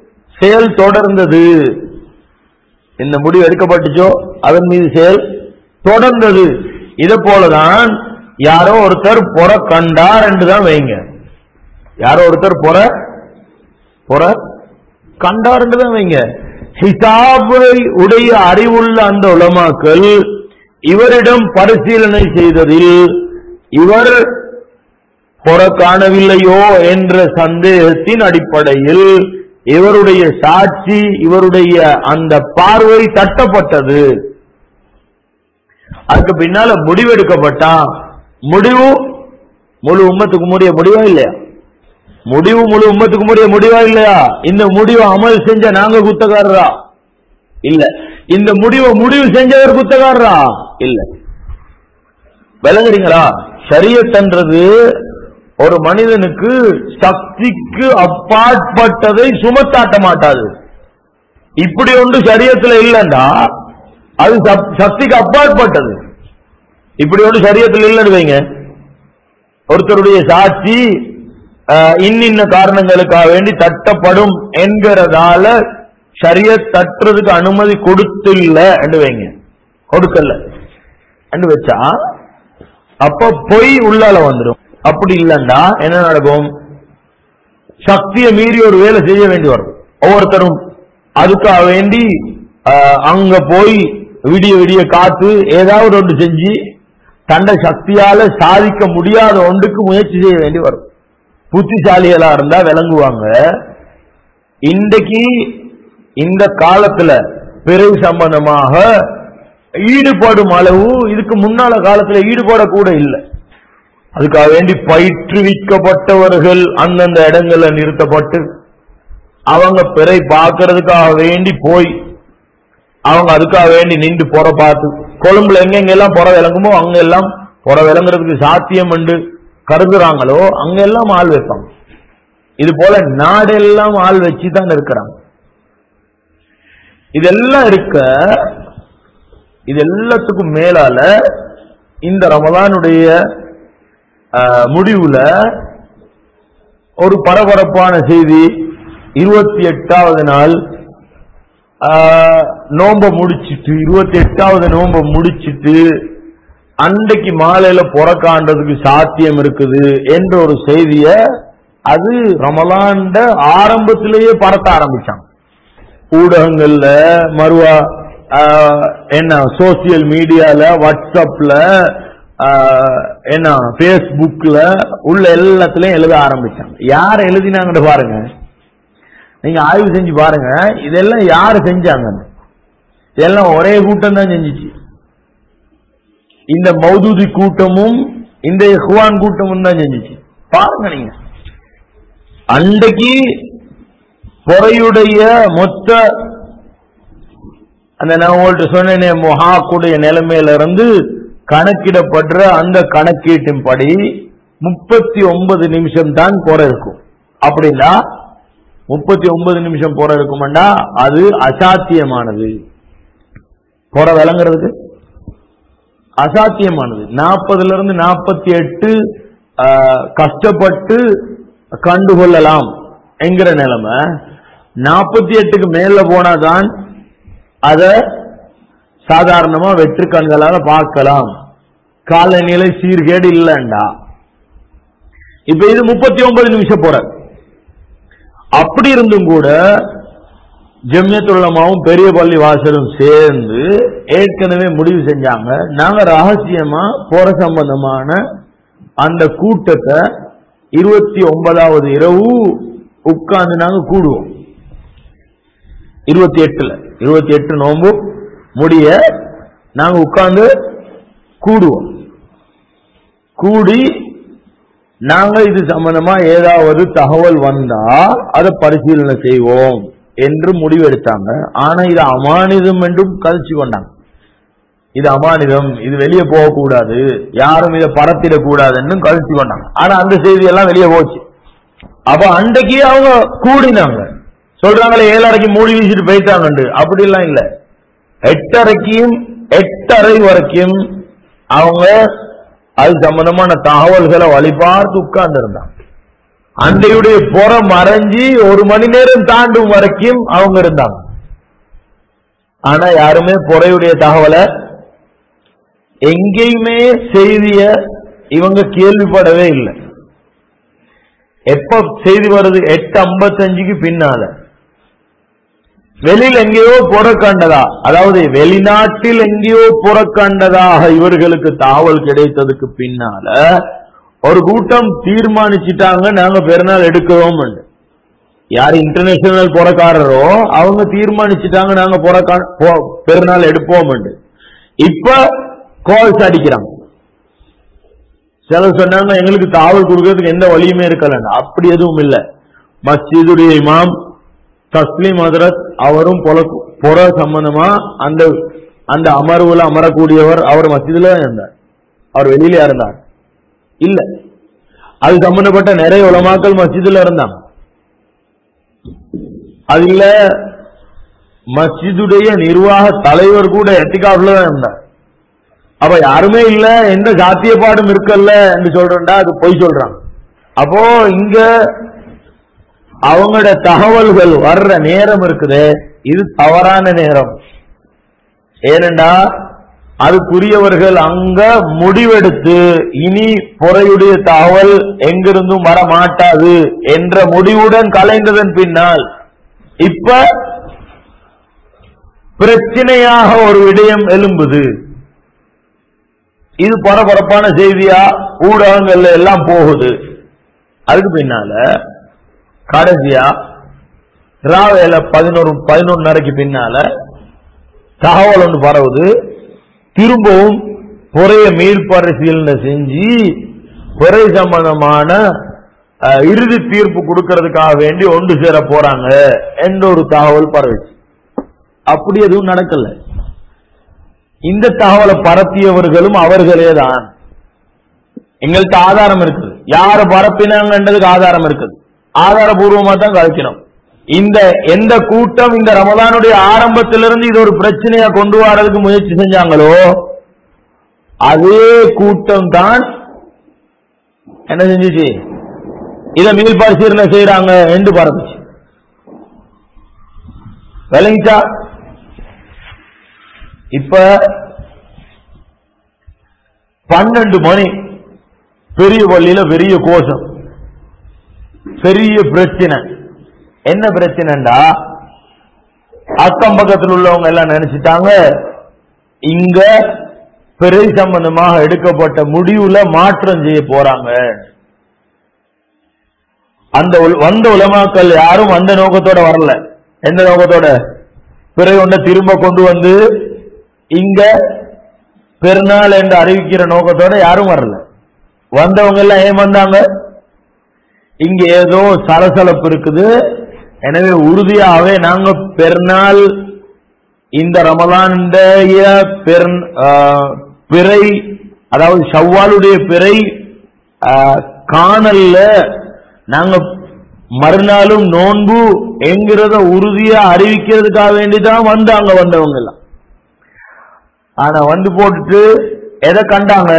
Speaker 1: செயல் தொடர்ந்தது இந்த முடிவு எடுக்கப்பட்டுச்சோ அதன் மீது செயல் தொடர்ந்தது இதை போலதான் யாரோ ஒருத்தர் பொற கண்டார் என்றுதான் வைங்க யாரோ ஒருத்தர் பொற பொற கண்டார் என்றுதான் வைங்க ஹிசாபை உடைய அறிவுள்ள அந்த உலமாக்கள் இவரிடம் பரிசீலனை செய்ததில் இவர் பொற காணவில்லையோ என்ற சந்தேகத்தின் அடிப்படையில் இவருடைய சாட்சி இவருடைய அந்த பார்வை தட்டப்பட்டது அதுக்கு பின்னால முடிவு எடுக்கப்பட்டா முடிவு முழு உம்மத்துக்கு முடிய முடிவா இல்லையா முடிவு முழு உம்மத்துக்கு முடிய முடிவா இல்லையா இந்த முடிவை அமல் செஞ்ச நாங்க குத்தக்காரரா இல்ல இந்த முடிவை முடிவு செஞ்சவர் குத்தக்காரரா இல்ல விளங்குறீங்களா சரியத்தன்றது ஒரு மனிதனுக்கு சக்திக்கு அப்பாற்பட்டதை சுமத்தாட்ட மாட்டாது இப்படி ஒன்று சரியத்துல இல்லண்டா அது சப்- சக்திக்கு அப்பாற்பட்டது இப்படி ஒன்று சரியத்தில் இல்லைன்னு வைங்க ஒருத்தருடைய சாட்சி ஆஹ், இன்னின்ன காரணங்களுக்காக வேண்டி தட்டப்படும் என்கிறதால சரிய தட்டுறதுக்கு அனுமதி கொடுத்தில்ல என்று வைங்க கொடுக்கல என்று வச்சா அப்ப பொய் உள்ளால வந்துடும் அப்படி இல்லைன்னா என்ன நடக்கும் சக்தியை மீறி ஒரு வேலை செய்ய வேண்டி வரும் ஒவ்வொருத்தரும் அதுக்காக வேண்டி ஆஹ், அங்க போய் விடிய விடிய காத்து ஏதாவது ஒன்று செஞ்சு தன்னை சக்தியால சாதிக்க முடியாத ஒன்றுக்கு முயற்சி செய்ய வேண்டி வரும் புத்திசாலிகளா இருந்தா விளங்குவாங்க இன்றைக்கு இந்த காலத்துல பிறை சம்பந்தமாக ஈடுபடும் அளவு இதுக்கு முன்னால காலத்துல ஈடுபடக்கூட இல்லை அதுக்காக வேண்டி பயிற்றுவிக்கப்பட்டவர்கள் அந்தந்த இடங்கள்ல நிறுத்தப்பட்டு அவங்க பிறை பார்க்கறதுக்காக வேண்டி போய் அவங்க அதுக்காக வேண்டி நின்று புற பார்த்து கொழும்புல எங்க எல்லாம் புற விளங்குமோ அங்க எல்லாம் புற விளங்குறதுக்கு சாத்தியம் என்று கருதுறாங்களோ அங்க எல்லாம் ஆள் வைப்பாங்க இது போல நாடெல்லாம் ஆள் வச்சு தான் இருக்கிறாங்க இதெல்லாம் இருக்க இது எல்லாத்துக்கும் மேலால இந்த ரமலானுடைய ஆஹ், முடிவுல ஒரு பரபரப்பான செய்தி இருபத்தி எட்டாவது நாள் ஆஹ், நோம்ப முடிச்சிட்டு இருபத்தி எட்டாவது நோம்ப முடிச்சிட்டு அன்றைக்கு மாலையில புறக்காண்டதுக்கு சாத்தியம் இருக்குது என்ற ஒரு செய்திய அது ரமலான்ட ஆரம்பத்திலேயே பரத்த ஆரம்பிச்சாங்க ஊடகங்கள்ல மறுவா ஆஹ், என்ன சோசியல் மீடியால வாட்ஸ்அப்ல ஆஹ், என்ன பேஸ்புக்ல உள்ள எல்லாத்துலயும் எழுத ஆரம்பிச்சாங்க யார் எழுதினாங்கன்னு பாருங்க நீங்க ஆய்வு செஞ்சு பாருங்க இதெல்லாம் யாரு செஞ்சாங்க இதெல்லாம் ஒரே கூட்டம் தான் செஞ்சுச்சு இந்த மௌதூதி கூட்டமும் இந்த இஹ்வான் கூட்டமும் தான் செஞ்சுச்சு பாருங்க நீங்க அன்றைக்கு பொறையுடைய மொத்த அந்த நான் உங்கள்ட்ட சொன்னேனே முஹாக்குடைய நிலைமையில இருந்து கணக்கிடப்படுற அந்த கணக்கீட்டின்படி முப்பத்தி ஒன்பது நிமிஷம் தான் பொறை இருக்கும் அப்படின்னா முப்பத்தி ஒன்பது நிமிஷம் பொறை இருக்கும்னா அது அசாத்தியமானது பொறை விளங்குறதுக்கு அசாத்தியமானது நாற்பதுல இருந்து நாற்பத்தி எட்டு கஷ்டப்பட்டு கண்டுகொள்ளலாம் என்கிற நிலைமை நாற்பத்தி எட்டுக்கு மேல போனாதான் அத சாதாரணமா வெற்று கண்களால பார்க்கலாம் காலநிலை சீர்கேடு இல்லைண்டா இப்ப இது முப்பத்தி ஒன்பது நிமிஷம் போற அப்படி இருந்தும் கூட ஜம்யத்துள்ளமாவும் பெரிய பள்ளி வாசலும் சேர்ந்து ஏற்கனவே முடிவு செஞ்சாங்க நாங்க ரகசியமா போற சம்பந்தமான அந்த கூட்டத்தை இருபத்தி ஒன்பதாவது இரவு உட்கார்ந்து நாங்க கூடுவோம் இருபத்தி எட்டுல இருபத்தி எட்டு நோன்பு முடிய நாங்க உட்கார்ந்து கூடுவோம் கூடி நாங்க இது சம்பந்தமா ஏதாவது தகவல் வந்தா அதை பரிசீலனை செய்வோம் என்று முடிவெடுத்தாங்க ஆனா இது அமானிதம் என்றும் கழிச்சு கொண்டாங்க இது அமானிதம் இது வெளியே போகக்கூடாது யாரும் இதை பரத்திடக்கூடாதுன்னு கழிச்சு கொண்டாங்க ஆனா அந்த செய்தி எல்லாம் வெளியே போச்சு அப்ப அன்றைக்கு அவங்க கூடினாங்க சொல்றாங்களே ஏழரைக்கு மூடி வீசிட்டு போயிட்டாங்கண்டு அப்படி எல்லாம் இல்ல எட்டரைக்கும் எட்டரை வரைக்கும் அவங்க அது சம்பந்தமான தகவல்களை வழிபார்த்து உட்கார்ந்து இருந்தாங்க அன்றையுடைய புற மறைஞ்சி ஒரு மணி நேரம் தாண்டும் வரைக்கும் அவங்க இருந்தாங்க ஆனா யாருமே புறையுடைய தகவலை எங்கேயுமே செய்திய இவங்க கேள்விப்படவே இல்லை எப்ப செய்தி வருது எட்டு ஐம்பத்தஞ்சுக்கு பின்னால வெளியில் எங்கேயோ புறக்கண்டதா அதாவது வெளிநாட்டில் எங்கேயோ புறக்கண்டதாக இவர்களுக்கு தகவல் கிடைத்ததுக்கு பின்னால ஒரு கூட்டம் தீர்மானிச்சிட்டாங்க நாங்க பெருநாள் எடுக்கிறோம் யார் இன்டர்நேஷனல் புறக்காரரோ அவங்க தீர்மானிச்சிட்டாங்க நாங்க புறக்கா- போ- பெருநாள் எடுப்போம் இப்ப கால்ஸ் அடிக்கிறாங்க சிலர் சொன்னாங்க எங்களுக்கு தாவல் கொடுக்கறதுக்கு எந்த வழியுமே இருக்கலன்னு அப்படி எதுவும் இல்ல மஸ்ஜிதுடைய இமாம் தஸ்லீம் ஹதரத் அவரும் பொல- புற சம்பந்தமா அந்த அந்த அமர்வுல அமரக்கூடியவர் அவர் மஸ்ஜிதுல தான் இருந்தார் அவர் வெளியில இருந்தார் இல்ல அது சம்பந்தப்பட்ட நிறைய உலமாக்கள் மஸ்ஜிதுல இருந்தாங்க அதுல மஸ்ஜிதுடைய நிர்வாக தலைவர் கூட எத்திகாப்ல தான் இருந்தார் அப்ப யாருமே இல்ல எந்த சாத்தியப்பாடும் இருக்கல்ல என்று சொல்றா அது பொய் சொல்றாங்க அப்போ இங்க அவங்களோட தகவல்கள் வர்ற நேரம் இருக்குது இது தவறான நேரம் ஏனென்றா அதுக்குரியவர்கள் அங்க முடிவெடுத்து இனி பொறையுடைய தகவல் எங்கிருந்தும் வர மாட்டாது என்ற முடிவுடன் கலைந்ததன் பின்னால் இப்ப பிரச்சனையாக ஒரு விடயம் எழும்புது இது பரபரப்பான செய்தியா ஊடகங்கள்ல எல்லாம் போகுது அதுக்கு பின்னால கடைசியா ராவேல பதினோரு பதினொன்னரைக்கு பின்னால தகவல் ஒன்று பரவுது திரும்பவும் பொறைய மீள்பரிசீலனை செஞ்சு பொறை சம்பந்தமான அஹ், இறுதி தீர்ப்பு கொடுக்கறதுக்காக வேண்டி ஒன்று சேர போறாங்க என்ற ஒரு தகவல் பரவுச்சு அப்படி எதுவும் நடக்கல இந்த தகவலை பரப்பியவர்களும் அவர்களே தான் எங்கள்கிட்ட ஆதாரம் இருக்குது யாரு பரப்பினாங்கன்றதுக்கு ஆதாரம் இருக்குது ஆதாரபூர்வமா தான் கழிக்கணும் இந்த எந்த கூட்டம் இந்த ரமலானுடைய ஆரம்பத்திலிருந்து இது ஒரு பிரச்சனையா கொண்டு வரதுக்கு முயற்சி செஞ்சாங்களோ அதே கூட்டம் தான் என்ன செஞ்சுச்சு இதை மீள் பரிசீலனை செய்யறாங்க என்று பரப்புச்சு விளங்கிச்சா இப்ப பன்னெண்டு மணி பெரிய பள்ளியில பெரிய கோஷம் பெரிய பிரச்சனை என்ன பிரச்சனைண்டா அக்கம் பக்கத்தில் உள்ளவங்க எல்லாம் நினைச்சிட்டாங்க இங்க பிறை சம்பந்தமாக எடுக்கப்பட்ட முடிவுல மாற்றம் செய்ய போறாங்க அந்த உல- வந்த உலமாக்கள் யாரும் அந்த நோக்கத்தோட வரல எந்த நோக்கத்தோட பிறை ஒன்றை திரும்ப கொண்டு வந்து இங்க பெருநாள் என்று அறிவிக்கிற நோக்கத்தோட யாரும் வரல வந்தவங்க எல்லாம் ஏன் வந்தாங்க இங்க ஏதோ சலசலப்பு இருக்குது எனவே உறுதியாகவே நாங்க பெருநாள் இந்த ரமலானுடைய பெருந் ஆஹ், பிறை அதாவது ஷவ்வாலுடைய பிறை ஆஹ், காணல்ல நாங்க மறுநாளும் நோன்பு என்கிறத உறுதியா அறிவிக்கிறதுக்காக வேண்டிதான் வந்தாங்க வந்தவங்க எல்லாம் ஆனா வந்து போட்டுட்டு எதை கண்டாங்க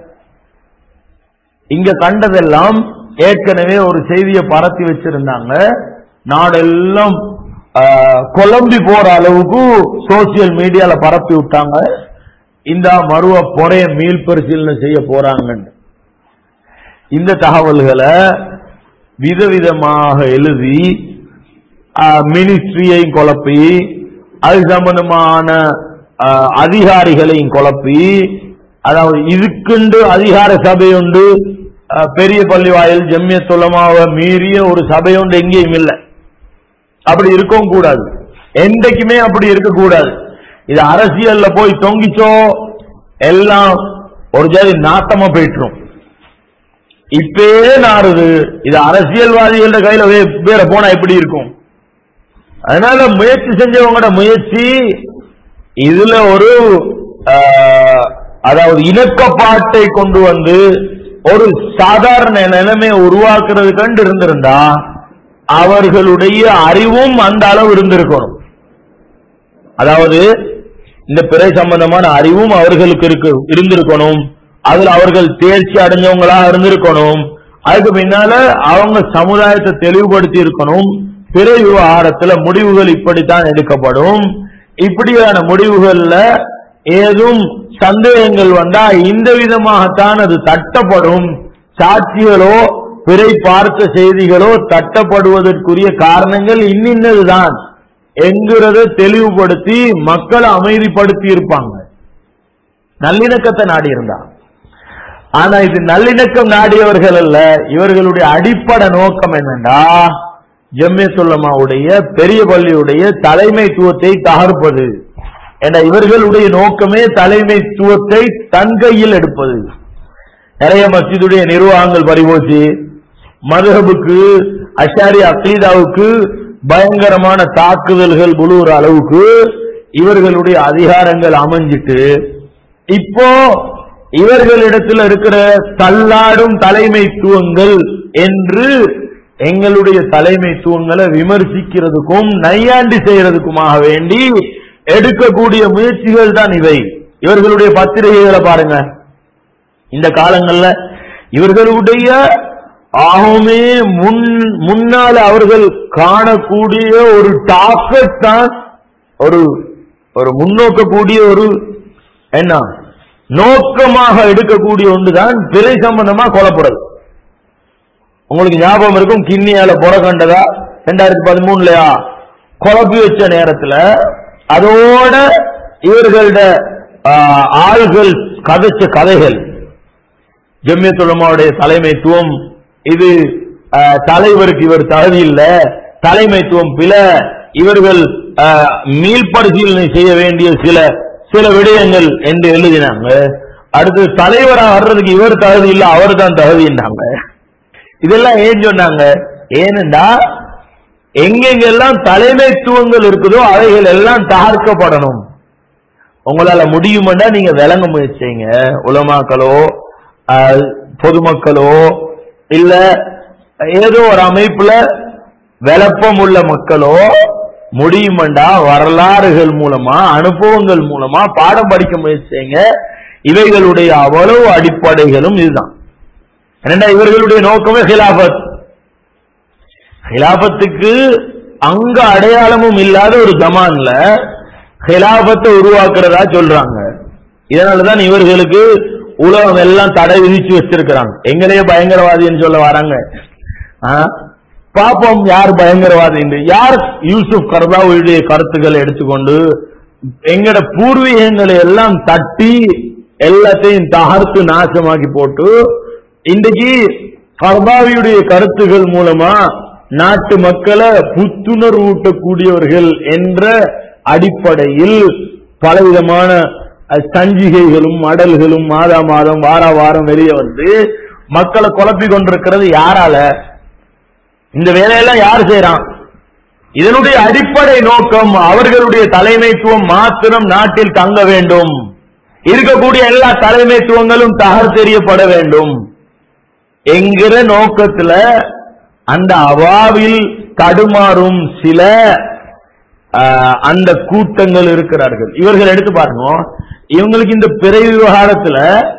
Speaker 1: இங்க கண்டதெல்லாம் ஏற்கனவே ஒரு செய்தியை பரத்தி வச்சிருந்தாங்க நாடெல்லாம் ஆஹ், குழம்பி போற அளவுக்கு சோசியல் மீடியால பரப்பி விட்டாங்க இந்த மருவ பொறைய மீள் பரிசீலனை செய்ய போறாங்கன்னு இந்த தகவல்களை விதவிதமாக எழுதி மினிஸ்ட்ரியையும் குழப்பி அது சம்பந்தமான ஆஹ், அதிகாரிகளையும் குழப்பி அதாவது இதுக்குண்டு அதிகார சபை உண்டு ஆஹ், பெரிய பள்ளி வாயில் ஜம்மியத்துலமாவை மீறிய ஒரு சபை உண்டு எங்கேயும் இல்லை அப்படி இருக்கவும் கூடாது என்றைக்குமே அப்படி இருக்கக்கூடாது இது அரசியல்ல போய் தொங்கிச்சோ எல்லாம் ஒரு ஜாதி நாட்டமா போயிட்டுரும் இப்பயே நாறுது இது அரசியல்வாதிகள கையில வே- வேற போனா எப்படி இருக்கும் அதனால முயற்சி செஞ்சவங்களோட முயற்சி இதுல ஒரு ஆஹ், அதாவது இணக்கப்பாட்டை கொண்டு வந்து ஒரு சாதாரண நிலைமையை உருவாக்குறது கண்டு இருந்திருந்தா அவர்களுடைய அறிவும் அந்த அளவு இருந்திருக்கணும் அதாவது இந்த பிறை சம்பந்தமான அறிவும் அவர்களுக்கு இருக்கு இருந்திருக்கணும் அதுல அவர்கள் தேர்ச்சி அடைஞ்சவங்களா இருந்திருக்கணும் அதுக்கு பின்னால அவங்க சமுதாயத்தை தெளிவுபடுத்தி இருக்கணும் பிறை விவகாரத்துல முடிவுகள் இப்படித்தான் எடுக்கப்படும் இப்படியான முடிவுகள்ல ஏதும் சந்தேகங்கள் வந்தா இந்த விதமாகத்தான் அது தட்டப்படும் சாட்சிகளோ பிறை பார்த்த செய்திகளோ தட்டப்படுவதற்குரிய காரணங்கள் இன்னின்னதுதான் என்கிறத தெளிவுபடுத்தி மக்களை அமைதிப்படுத்தி இருப்பாங்க நல்லிணக்கத்தை நாடி இருந்தா ஆனா இது நல்லிணக்கம் நாடியவர்கள் அல்ல இவர்களுடைய அடிப்படை நோக்கம் என்னண்டா ஜம்மே சொல்லமாவுடைய பெரிய பள்ளியுடைய தலைமைத்துவத்தை தகர்ப்பது என்ற இவர்களுடைய நோக்கமே தலைமைத்துவத்தை தன் கையில் எடுப்பது நிறைய மஸ்ஜிதுடைய நிர்வாகங்கள் பறிபோச்சு மதுஹபுக்கு அஷாரி அக்லீதாவுக்கு பயங்கரமான தாக்குதல்கள் புழுவுற அளவுக்கு இவர்களுடைய அதிகாரங்கள் அமைஞ்சிட்டு இப்போ இவர்களிடத்தில் இருக்கிற தள்ளாடும் தலைமைத்துவங்கள் என்று எங்களுடைய தலைமைத்துவங்களை விமர்சிக்கிறதுக்கும் நையாண்டி செய்யறதுக்குமாக வேண்டி எடுக்கக்கூடிய முயற்சிகள் தான் இவை இவர்களுடைய பத்திரிகைகளை பாருங்க இந்த காலங்கள்ல இவர்களுடைய ஆகவே முன் முன்னால அவர்கள் காணக்கூடிய ஒரு டார்கெட் தான் ஒரு ஒரு முன்னோக்கக்கூடிய ஒரு என்ன நோக்கமாக எடுக்கக்கூடிய ஒன்றுதான் பிறை சம்பந்தமா கொலப்படுறது உங்களுக்கு ஞாபகம் இருக்கும் கிண்ணியால புற கண்டதா ரெண்டாயிரத்தி பதிமூணுலயா குழப்பி வச்ச நேரத்துல அதோட இவர்களோட ஆஹ், ஆள்கள் கதைச்ச கதைகள் ஜம்மியத்துலமாவுடைய தலைமைத்துவம் இது ஆஹ், தலைவருக்கு இவர் தகுதி இல்ல தலைமைத்துவம் பில இவர்கள் ஆஹ், மீள்பரிசீலனை செய்ய வேண்டிய சில சில விடயங்கள் என்று எழுதினாங்க அடுத்து தலைவரா வர்றதுக்கு இவர் தகுதி இல்ல அவர் தான் தகுதின்னாங்க இதெல்லாம் ஏன் சொன்னாங்க ஏனென்றா எங்கெங்கெல்லாம் தலைமைத்துவங்கள் இருக்குதோ அவைகள் எல்லாம் தகர்க்கப்படணும் உங்களால முடியுமெண்டா நீங்க விளங்க முயற்சிங்க உலமாக்களோ அஹ், பொதுமக்களோ இல்ல ஏதோ ஒரு அமைப்புல விளப்பம் உள்ள மக்களோ முடியுமெண்டா வரலாறுகள் மூலமா அனுபவங்கள் மூலமா பாடம் படிக்க முயற்சிங்க இவைகளுடைய அவ்வளவு அடிப்படைகளும் இதுதான் ஏன்னா இவர்களுடைய நோக்கமே ஹிலாபத் ஹிலாபத்துக்கு அங்க அடையாளமும் இல்லாத ஒரு ஜமான்ல ஹிலாபத்தை உருவாக்குறதா சொல்றாங்க இதனாலதான் இவர்களுக்கு உலகம் எல்லாம் தடை விதிச்சு வச்சிருக்கிறாங்க எங்களையே பயங்கரவாதின்னு சொல்ல வராங்க ஆ? பாப்போம் யார் பயங்கரவாதி என்று யார் யூசுப் கர்தாவுடைய கருத்துக்களை எடுத்துக்கொண்டு எங்கட பூர்வீகங்களை எல்லாம் தட்டி எல்லாத்தையும் தகர்த்து நாசமாக்கி போட்டு இன்றைக்கு கர்தாவியுடைய கருத்துகள் மூலமா நாட்டு மக்களை புத்துணர்வு ஊட்டக்கூடியவர்கள் என்ற அடிப்படையில் பலவிதமான அஹ், சஞ்சிகைகளும் மடல்களும் மாதா மாதம் வார வாரம் வெளியே வந்து மக்களை குழப்பி கொண்டிருக்கிறது யாரால இந்த வேலையெல்லாம் யார் செய்யறான் இதனுடைய அடிப்படை நோக்கம் அவர்களுடைய தலைமைத்துவம் மாத்திரம் நாட்டில் தங்க வேண்டும் இருக்கக்கூடிய எல்லா தலைமைத்துவங்களும் தகர்த்தெறியப்பட வேண்டும் என்கிற நோக்கத்துல அந்த அவாவில் தடுமாறும் சில ஆஹ், அந்த கூட்டங்கள் இருக்கிறார்கள் இவர்கள் எடுத்து பாருங்க இவங்களுக்கு இந்த பிறை விவகாரத்துல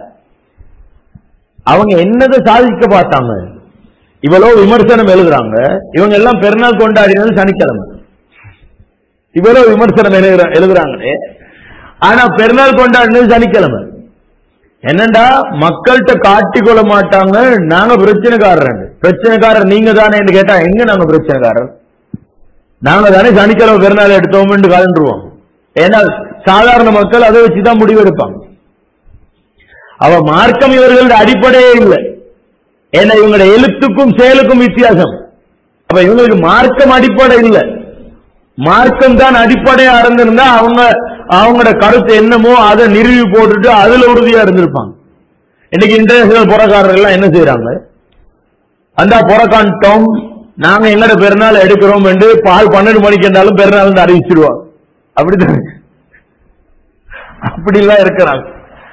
Speaker 1: அவங்க என்னதை சாதிக்க பார்த்தாங்க இவ்வளவு விமர்சனம் எழுதுறாங்க இவங்க எல்லாம் பெருநாள் கொண்டாடினது சனிக்கிழமை இவ்வளவு விமர்சனம் எழுதுற- எழுதுறாங்களே ஆனா பெருநாள் கொண்டாடினது சனிக்கிழமை என்னண்டா மக்கள்கிட்ட காட்டிக்கொள்ள மாட்டாங்க நாங்க பிரச்சனைக்காரர் பிரச்சனைக்காரர் நீங்க தானே கேட்டா எங்க நாங்க பிரச்சனைக்காரர் நாங்க தானே சனிக்கிழமை பெருநாள் எடுத்தோம்னு கலந்துருவோம் ஏன்னா சாதாரண மக்கள் அதை வச்சுதான் முடிவெடுப்பாங்க அவ மார்க்கம் இவர்களுடைய அடிப்படையே இல்லை ஏன்னா இவங்களுடைய எழுத்துக்கும் செயலுக்கும் வித்தியாசம் அப்ப இவங்களுக்கு மார்க்கம் அடிப்படை இல்லை மார்க்கம் தான் அடிப்படையா இருந்திருந்தா அவங்க அவங்களோட கருத்து என்னமோ அதை நிறுவி போட்டுட்டு அதுல உறுதியா இருந்திருப்பாங்க இன்னைக்கு இன்டர்நேஷனல் புறக்காரர்கள் எல்லாம் என்ன செய்யறாங்க அந்த புறக்காண்டோம் நாங்க எங்கட பெருநாள் எடுக்கிறோம் என்று பால் பன்னெண்டு மணிக்கு இருந்தாலும் பெருநாள் வந்து அறிவிச்சிருவாங்க அப்படிதான் அப்படி எல்லாம் இருக்கிறாங்க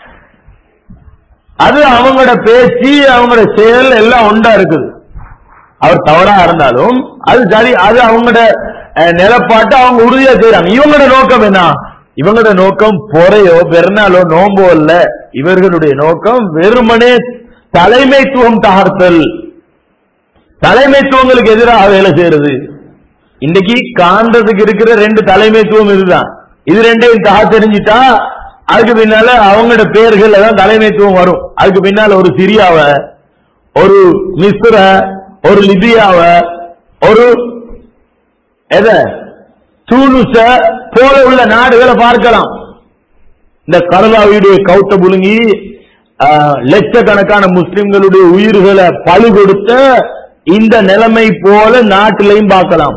Speaker 1: அது அவங்களோட பேச்சு அவங்களோட செயல் எல்லாம் ஒன்றா இருக்குது அவர் தவறா இருந்தாலும் அது சரி அது அவங்களோட அஹ், நிலப்பாட்டு அவங்க உறுதியா செய்யறாங்க இவங்களோட நோக்கம் என்ன இவங்களோட நோக்கம் பொறையோ பெருநாளோ நோம்போ இல்ல இவர்களுடைய நோக்கம் வெறுமனே தலைமைத்துவம் தகர்த்தல் தலைமைத்துவங்களுக்கு எதிராக வேலை செய்யறது இன்னைக்கு காண்றதுக்கு இருக்கிற ரெண்டு தலைமைத்துவம் இதுதான் இது ரெண்டையும் தக தெரிஞ்சிட்டா அதுக்கு பின்னால அவங்களோட பேர்கள் தான் தலைமைத்துவம் வரும் அதுக்கு பின்னால ஒரு சிரியாவ ஒரு மிஸ்ர ஒரு லிபியாவ ஒரு எத தூனுச போல உள்ள நாடுகளை பார்க்கலாம் இந்த கடலாவுடைய கவுட்ட புழுங்கி ஆஹ், லட்சக்கணக்கான முஸ்லிம்களுடைய உயிர்களை பழி கொடுத்த இந்த நிலைமை போல நாட்டிலையும் பார்க்கலாம்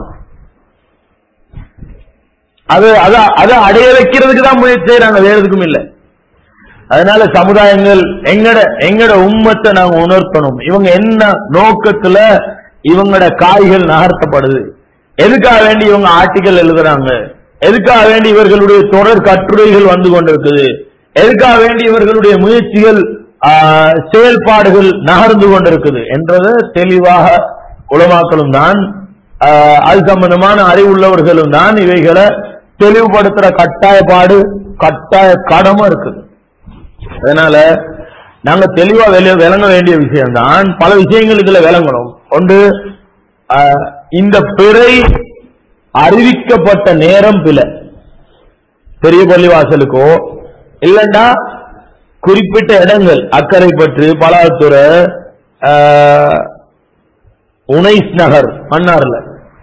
Speaker 1: அது அத அதை அடைய வைக்கிறதுக்கு தான் முயற்சி செய்யறாங்க வேற எதுக்கும் இல்லை அதனால சமுதாயங்கள் எங்கட எங்கட உம்மத்தை நாங்க உணர்த்தணும் இவங்க என்ன நோக்கத்துல இவங்களோட காய்கள் நகர்த்தப்படுது எதுக்காக வேண்டி இவங்க ஆர்டிக்கல் எழுதுறாங்க எதுக்காக வேண்டி இவர்களுடைய தொடர் கட்டுரைகள் வந்து கொண்டிருக்குது எதுக்காக வேண்டி இவர்களுடைய முயற்சிகள் ஆஹ், செயல்பாடுகள் நகர்ந்து கொண்டிருக்குது என்றது தெளிவாக உலமாக்களும் தான் ஆஹ், அது சம்பந்தமான அறிவுள்ளவர்களும் தான் இவைகளை தெளிவுபடுத்துற கட்டாயப்பாடு கட்டாய கடமை இருக்குது அதனால நாங்க தெளிவா வெளிய விளங்க வேண்டிய விஷயம் தான் பல விஷயங்கள் இதுல விளங்கணும் ஒன்று ஆஹ், இந்த பிறை அறிவிக்கப்பட்ட நேரம் பிழை பெரிய பள்ளிவாசலுக்கோ இல்லண்டா குறிப்பிட்ட இடங்கள் அக்கரைப்பற்று பலாத்துறை ஆஹ், உனைஸ் நகர் மன்னார்ல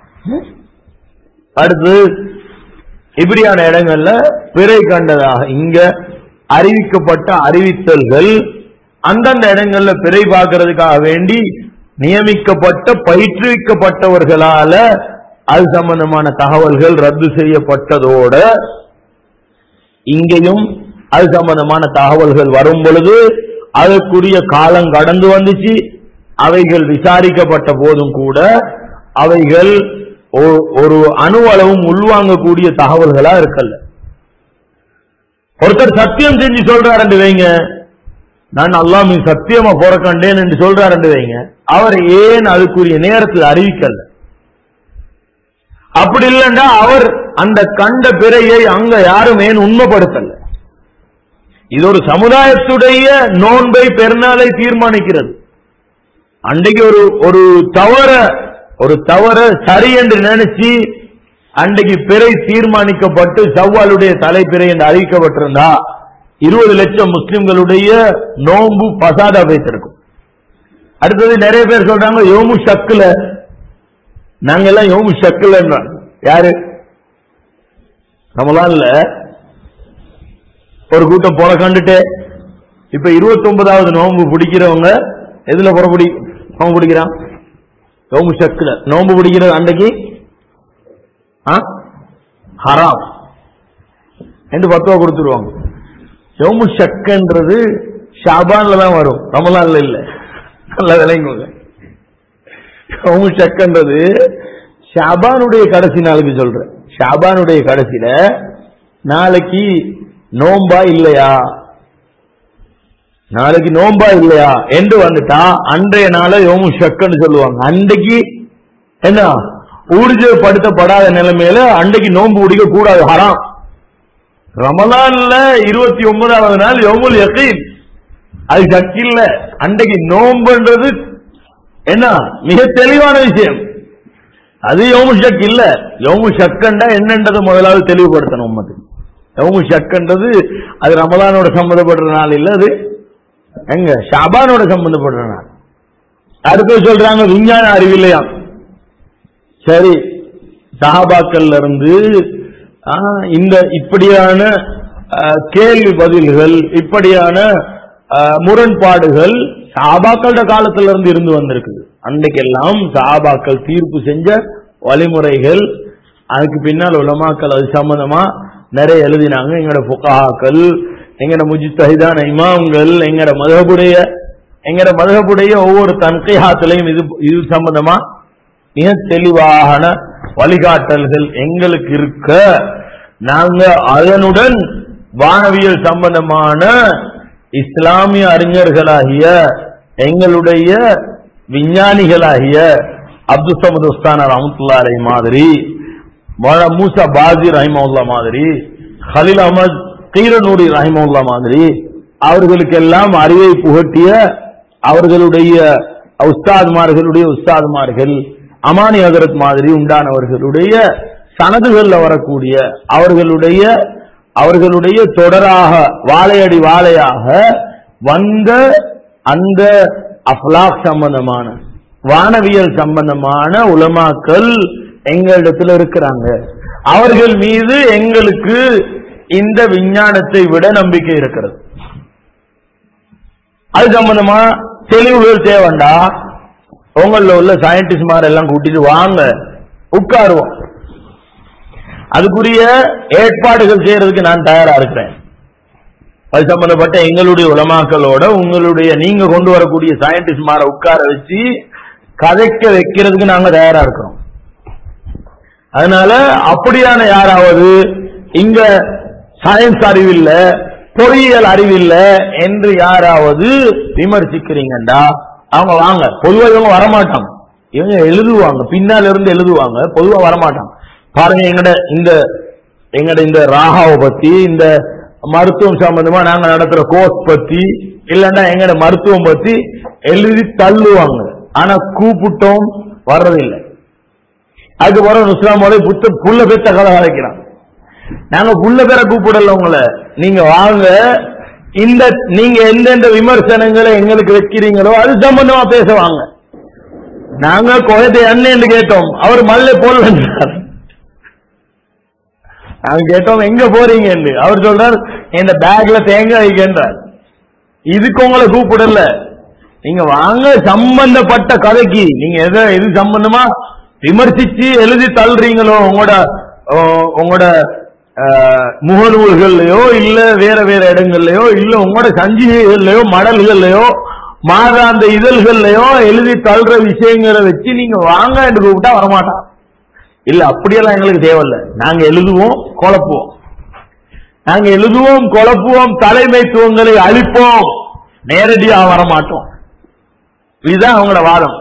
Speaker 1: அடுத்து இப்படியான இடங்கள்ல பிறை கண்டதாக இங்க அறிவிக்கப்பட்ட அறிவித்தல்கள் அந்தந்த இடங்கள்ல பிறை பார்க்கறதுக்காக வேண்டி நியமிக்கப்பட்ட பயிற்றுவிக்கப்பட்டவர்களால அது சம்பந்தமான தகவல்கள் ரத்து செய்யப்பட்டதோட இங்கேயும் அது சம்பந்தமான தகவல்கள் வரும் பொழுது அதற்குரிய காலம் கடந்து வந்துச்சு அவைகள் விசாரிக்கப்பட்ட போதும் கூட அவைகள் ஒ- ஒரு அணு அளவும் உள்வாங்கக்கூடிய தகவல்களா இருக்கல்ல ஒருத்தர் சத்தியம் செஞ்சு சொல்றாரு வைங்க நான் அல்லாஹ் மீது சத்தியமா பிறக்கண்டேன் என்று சொல்றாரு வைங்க அவர் ஏன் அதுக்குரிய நேரத்தில் அறிவிக்கல அப்படி இல்லைண்டா அவர் அந்த கண்ட பிறையை அங்க யாரும் ஏன் உண்மைப்படுத்தல இது ஒரு சமுதாயத்துடைய நோன்பை பெருநாளை தீர்மானிக்கிறது அன்றைக்கு ஒரு ஒரு தவற ஒரு தவற சரி என்று நினைச்சு அன்றைக்கு பிறை தீர்மானிக்கப்பட்டு சவ்வாலுடைய தலைப்பிறை என்று அறிவிக்கப்பட்டிருந்தா இருபது லட்சம் முஸ்லிம்களுடைய நோன்பு பசாதா வைத்திருக்கும் அடுத்தது நிறைய பேர் சொல்றாங்க யோமு ஷக்குல நாங்க எல்லாம் யோமு ஷக்குல யாரு ரமலான்ல ஒரு கூட்டம் போல கண்டுட்டு இப்ப இருபத்தி ஒன்பதாவது நோன்பு பிடிக்கிறவங்க எதுல புறப்படி நோன்பு பிடிக்கிறான் நோம்பு ஷக்குல நோம்பு பிடிக்கிறது அன்றைக்கு ஆ? ஹராம் என்று பத்துவா கொடுத்துருவாங்க யோமு ஷக்குன்றது ஷாபான்ல தான் வரும் ரமலான்ல இல்ல நல்லா விளங்குங்க யோமு ஷக்குன்றது ஷாபானுடைய கடைசி நாளுக்கு சொல்றேன் ஷாபானுடைய கடைசியில நாளைக்கு நோம்பா இல்லையா நாளைக்கு நோம்பா இல்லையா என்று வந்துட்டா அன்றைய நாள யோமு ஷக்குன்னு சொல்லுவாங்க அன்றைக்கு என்ன ஊர்ஜப்படுத்தப்படாத நிலைமையில அன்றைக்கு நோன்பு பிடிக்க கூடாது ஹராம் ரமலான்ல இருபத்தி ஒன்பதாவது நாள் யோமுல் யக்கீன் அது சக்தி இல்ல அன்றைக்கு நோம்புன்றது என்ன மிக தெளிவான விஷயம் அது யோமு ஷக் இல்ல யோமு ஷக்கண்டா என்னன்றதை முதலாவது தெளிவுபடுத்தணும் உம்மத்துக்கு யோமு ஷக்கன்றது அது ரமலானோட சம்பந்தப்படுற நாள் இல்ல அது எங்க ஷாபானோட சம்பந்தப்படுற நாள் அடுத்து சொல்றாங்க விஞ்ஞான அறிவில்லையா சரி சஹாபாக்கள்ல இருந்து ஆ, இந்த இப்படியான ஆ, கேள்வி பதில்கள் இப்படியான ஆ, முரண்பாடுகள் சஹாபாக்களோட காலத்துல இருந்து இருந்து வந்திருக்குது அன்னைக்கெல்லாம் சஹாபாக்கள் தீர்ப்பு செஞ்ச வழிமுறைகள் அதுக்கு பின்னால் உலமாக்கள் அது சம்பந்தமா நிறைய எழுதினாங்க எங்கட புகாக்கள் எங்கட முஜித்தஹிதான இமாம்கள் எங்கட மதகுடைய எங்கட மதகுடைய ஒவ்வொரு தன்கையாத்திலையும் இது இது சம்பந்தமா மிக தெளிவான வழிகாட்டல்கள் எங்களுக்கு இருக்க நாங்க அதனுடன் வானவியல் சம்பந்தமான இஸ்லாமிய அறிஞர்களாகிய எங்களுடைய விஞ்ஞானிகளாகிய அப்துல் சமது உஸ்தான ரஹமத்துல்லா அலை மாதிரி மௌலானா மூசா பாஜி ரஹிமவுல்லா மாதிரி ஹலீல் அஹமத் கீரனூரி ரஹிமவுல்லா மாதிரி அவர்களுக்கெல்லாம் அறிவை புகட்டிய அவர்களுடைய உஸ்தாத்மார்களுடைய உஸ்தாத்மார்கள் அமானி ஹதரத் மாதிரி உண்டானவர்களுடைய சனதுகள்ல வரக்கூடிய அவர்களுடைய அவர்களுடைய தொடராக வாழையடி வாழையாக வந்த அந்த அஃப்லாக் சம்பந்தமான வானவியல் சம்பந்தமான உலமாக்கள் எங்களிடத்தில் இருக்கிறாங்க அவர்கள் மீது எங்களுக்கு இந்த விஞ்ஞானத்தை விட நம்பிக்கை இருக்கிறது அது சம்பந்தமா தெளிவுகள் தேவைண்டா உங்கள உள்ள சயின்டிஸ்ட் மாதிரி எல்லாம் கூட்டிட்டு வாங்க உட்காருவோம் அதுக்குரிய ஏற்பாடுகள் செய்யறதுக்கு நான் தயாரா இருக்கிறேன் அது சம்பந்தப்பட்ட எங்களுடைய உலமாக்களோட உங்களுடைய நீங்க கொண்டு வரக்கூடிய சயின்டிஸ்ட் மார உட்கார வச்சு கதைக்க வைக்கிறதுக்கு நாங்க தயாரா இருக்கிறோம் அதனால அப்படியான யாராவது இங்க சயின்ஸ் அறிவில்ல பொறியியல் அறிவில்ல என்று யாராவது விமர்சிக்கிறீங்கண்டா அவங்க வாங்க பொதுவா இவங்க வரமாட்டாங்க இவங்க எழுதுவாங்க பின்னால இருந்து எழுதுவாங்க பொதுவா வரமாட்டாங்க பாருங்க எங்கட இந்த எங்கட இந்த ராகாவை பத்தி இந்த மருத்துவம் சம்பந்தமா நாங்க நடத்துற கோர்ஸ் பத்தி இல்லன்னா எங்கட மருத்துவம் பத்தி எழுதி தள்ளுவாங்க ஆனா கூப்பிட்டோம் வர்றதில்லை அதுக்கப்புறம் நுஸ்லாமோட புத்த புள்ள பெத்த கதை வைக்கிறான் நாங்க புள்ள பேர கூப்பிடல உங்களை நீங்க வாங்க இந்த நீங்க எந்தெந்த விமர்சனங்களை எங்களுக்கு வைக்கிறீங்களோ அது சம்பந்தமா பேச வாங்க நாங்க குழந்தை அண்ணன் கேட்டோம் அவர் மல்லை போல் வந்தார் நாங்க கேட்டோம் எங்க போறீங்கன்னு அவர் சொல்றார் இந்த பேக்ல தேங்காய் வைக்கின்றார் இதுக்கு உங்களை கூப்பிடல நீங்க வாங்க சம்பந்தப்பட்ட கதைக்கு நீங்க எதை எது சம்பந்தமா விமர்சிச்சு எழுதி தள்ளுறீங்களோ உங்களோட ஓ, உங்களோட அஹ், முகநூல்கள்லயோ இல்ல வேற வேற இடங்கள்லயோ இல்ல உங்களோட சஞ்சிகைகள்லயோ மடல்கள்லயோ மாதாந்த இதழ்கள்லயோ எழுதி தள்ளுற விஷயங்களை வச்சு நீங்க வாங்க என்று கூப்பிட்டா வரமாட்டான் இல்ல அப்படியெல்லாம் எங்களுக்கு தேவையில்ல நாங்க எழுதுவோம் குழப்புவோம் நாங்க எழுதுவோம் குழப்புவோம் தலைமைத்துவங்களை அழிப்போம் நேரடியாக வரமாட்டோம் இதுதான் அவங்களோட வாதம்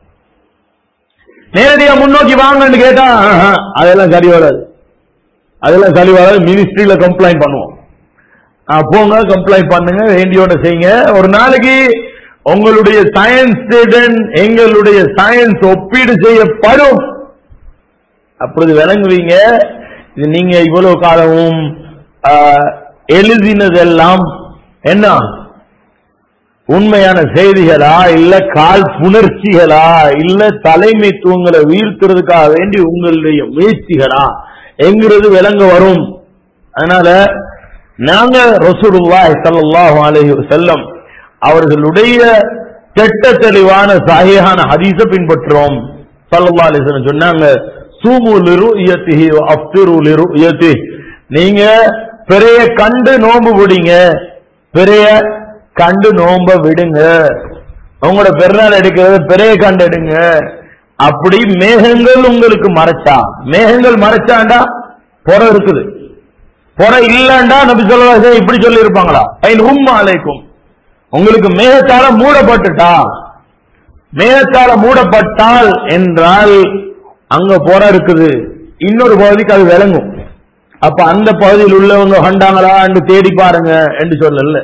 Speaker 1: நேரடியா முன்னோக்கி வாங்கன்னு கேட்டா ஆஹா, அதெல்லாம் சரி வராது அதெல்லாம் சரி வராது மினிஸ்ட்ரியில கம்ப்ளைண்ட் பண்ணுவோம் ஆ, போங்க கம்ப்ளைண்ட் பண்ணுங்க வேண்டியோட செய்யுங்க ஒரு நாளைக்கு உங்களுடைய சயின்ஸ் எங்களுடைய சயின்ஸ் ஒப்பீடு செய்யப்படும் அப்பொழுது விளங்குவீங்க இது நீங்க இவ்வளவு காலமும் ஆ, எழுதினதெல்லாம் என்ன உண்மையான செய்திகளா இல்ல கால் புணர்ச்சிகளா இல்ல தலைமைத்துவங்களை வீழ்த்துறதுக்காக வேண்டி உங்களுடைய முயற்சிகளா என்கிறது விளங்க வரும் அதனால நாங்க ரசூலுல்லாஹி ஸல்லல்லாஹு அலைஹி வஸல்லம் அவர்களுடைய திட்ட தெளிவான சாஹிஹான ஹதீஸ பின்பற்றுறோம் ஸல்லல்லாஹு அலைஹி வஸல்லம் சொன்னாங்க சூமு லிருயத்திஹி வ அஃப்திரு லிருயத்திஹி நீங்க பிறைய கண்டு நோன்பு பிடிங்க பிறைய கண்டு நோம்ப விடுங்க உங்களோட பெருநாள் எடுக்கிறது பிறைய கண்டு எடுங்க அப்படி மேகங்கள் உங்களுக்கு மறைச்சா மேகங்கள் மறைச்சாண்டா புற இருக்குது புற இல்லண்டா நபி சொல்லுவாங்க இப்படி சொல்லி இருப்பாங்களா ஐன் உம் அலைக்கும் உங்களுக்கு மேகத்தால மூடப்பட்டுட்டா மேகத்தால மூடப்பட்டால் என்றால் அங்க புற இருக்குது இன்னொரு பகுதிக்கு அது விளங்கும் அப்ப அந்த பகுதியில் உள்ளவங்க கண்டாங்களா என்று தேடி பாருங்க என்று சொல்லல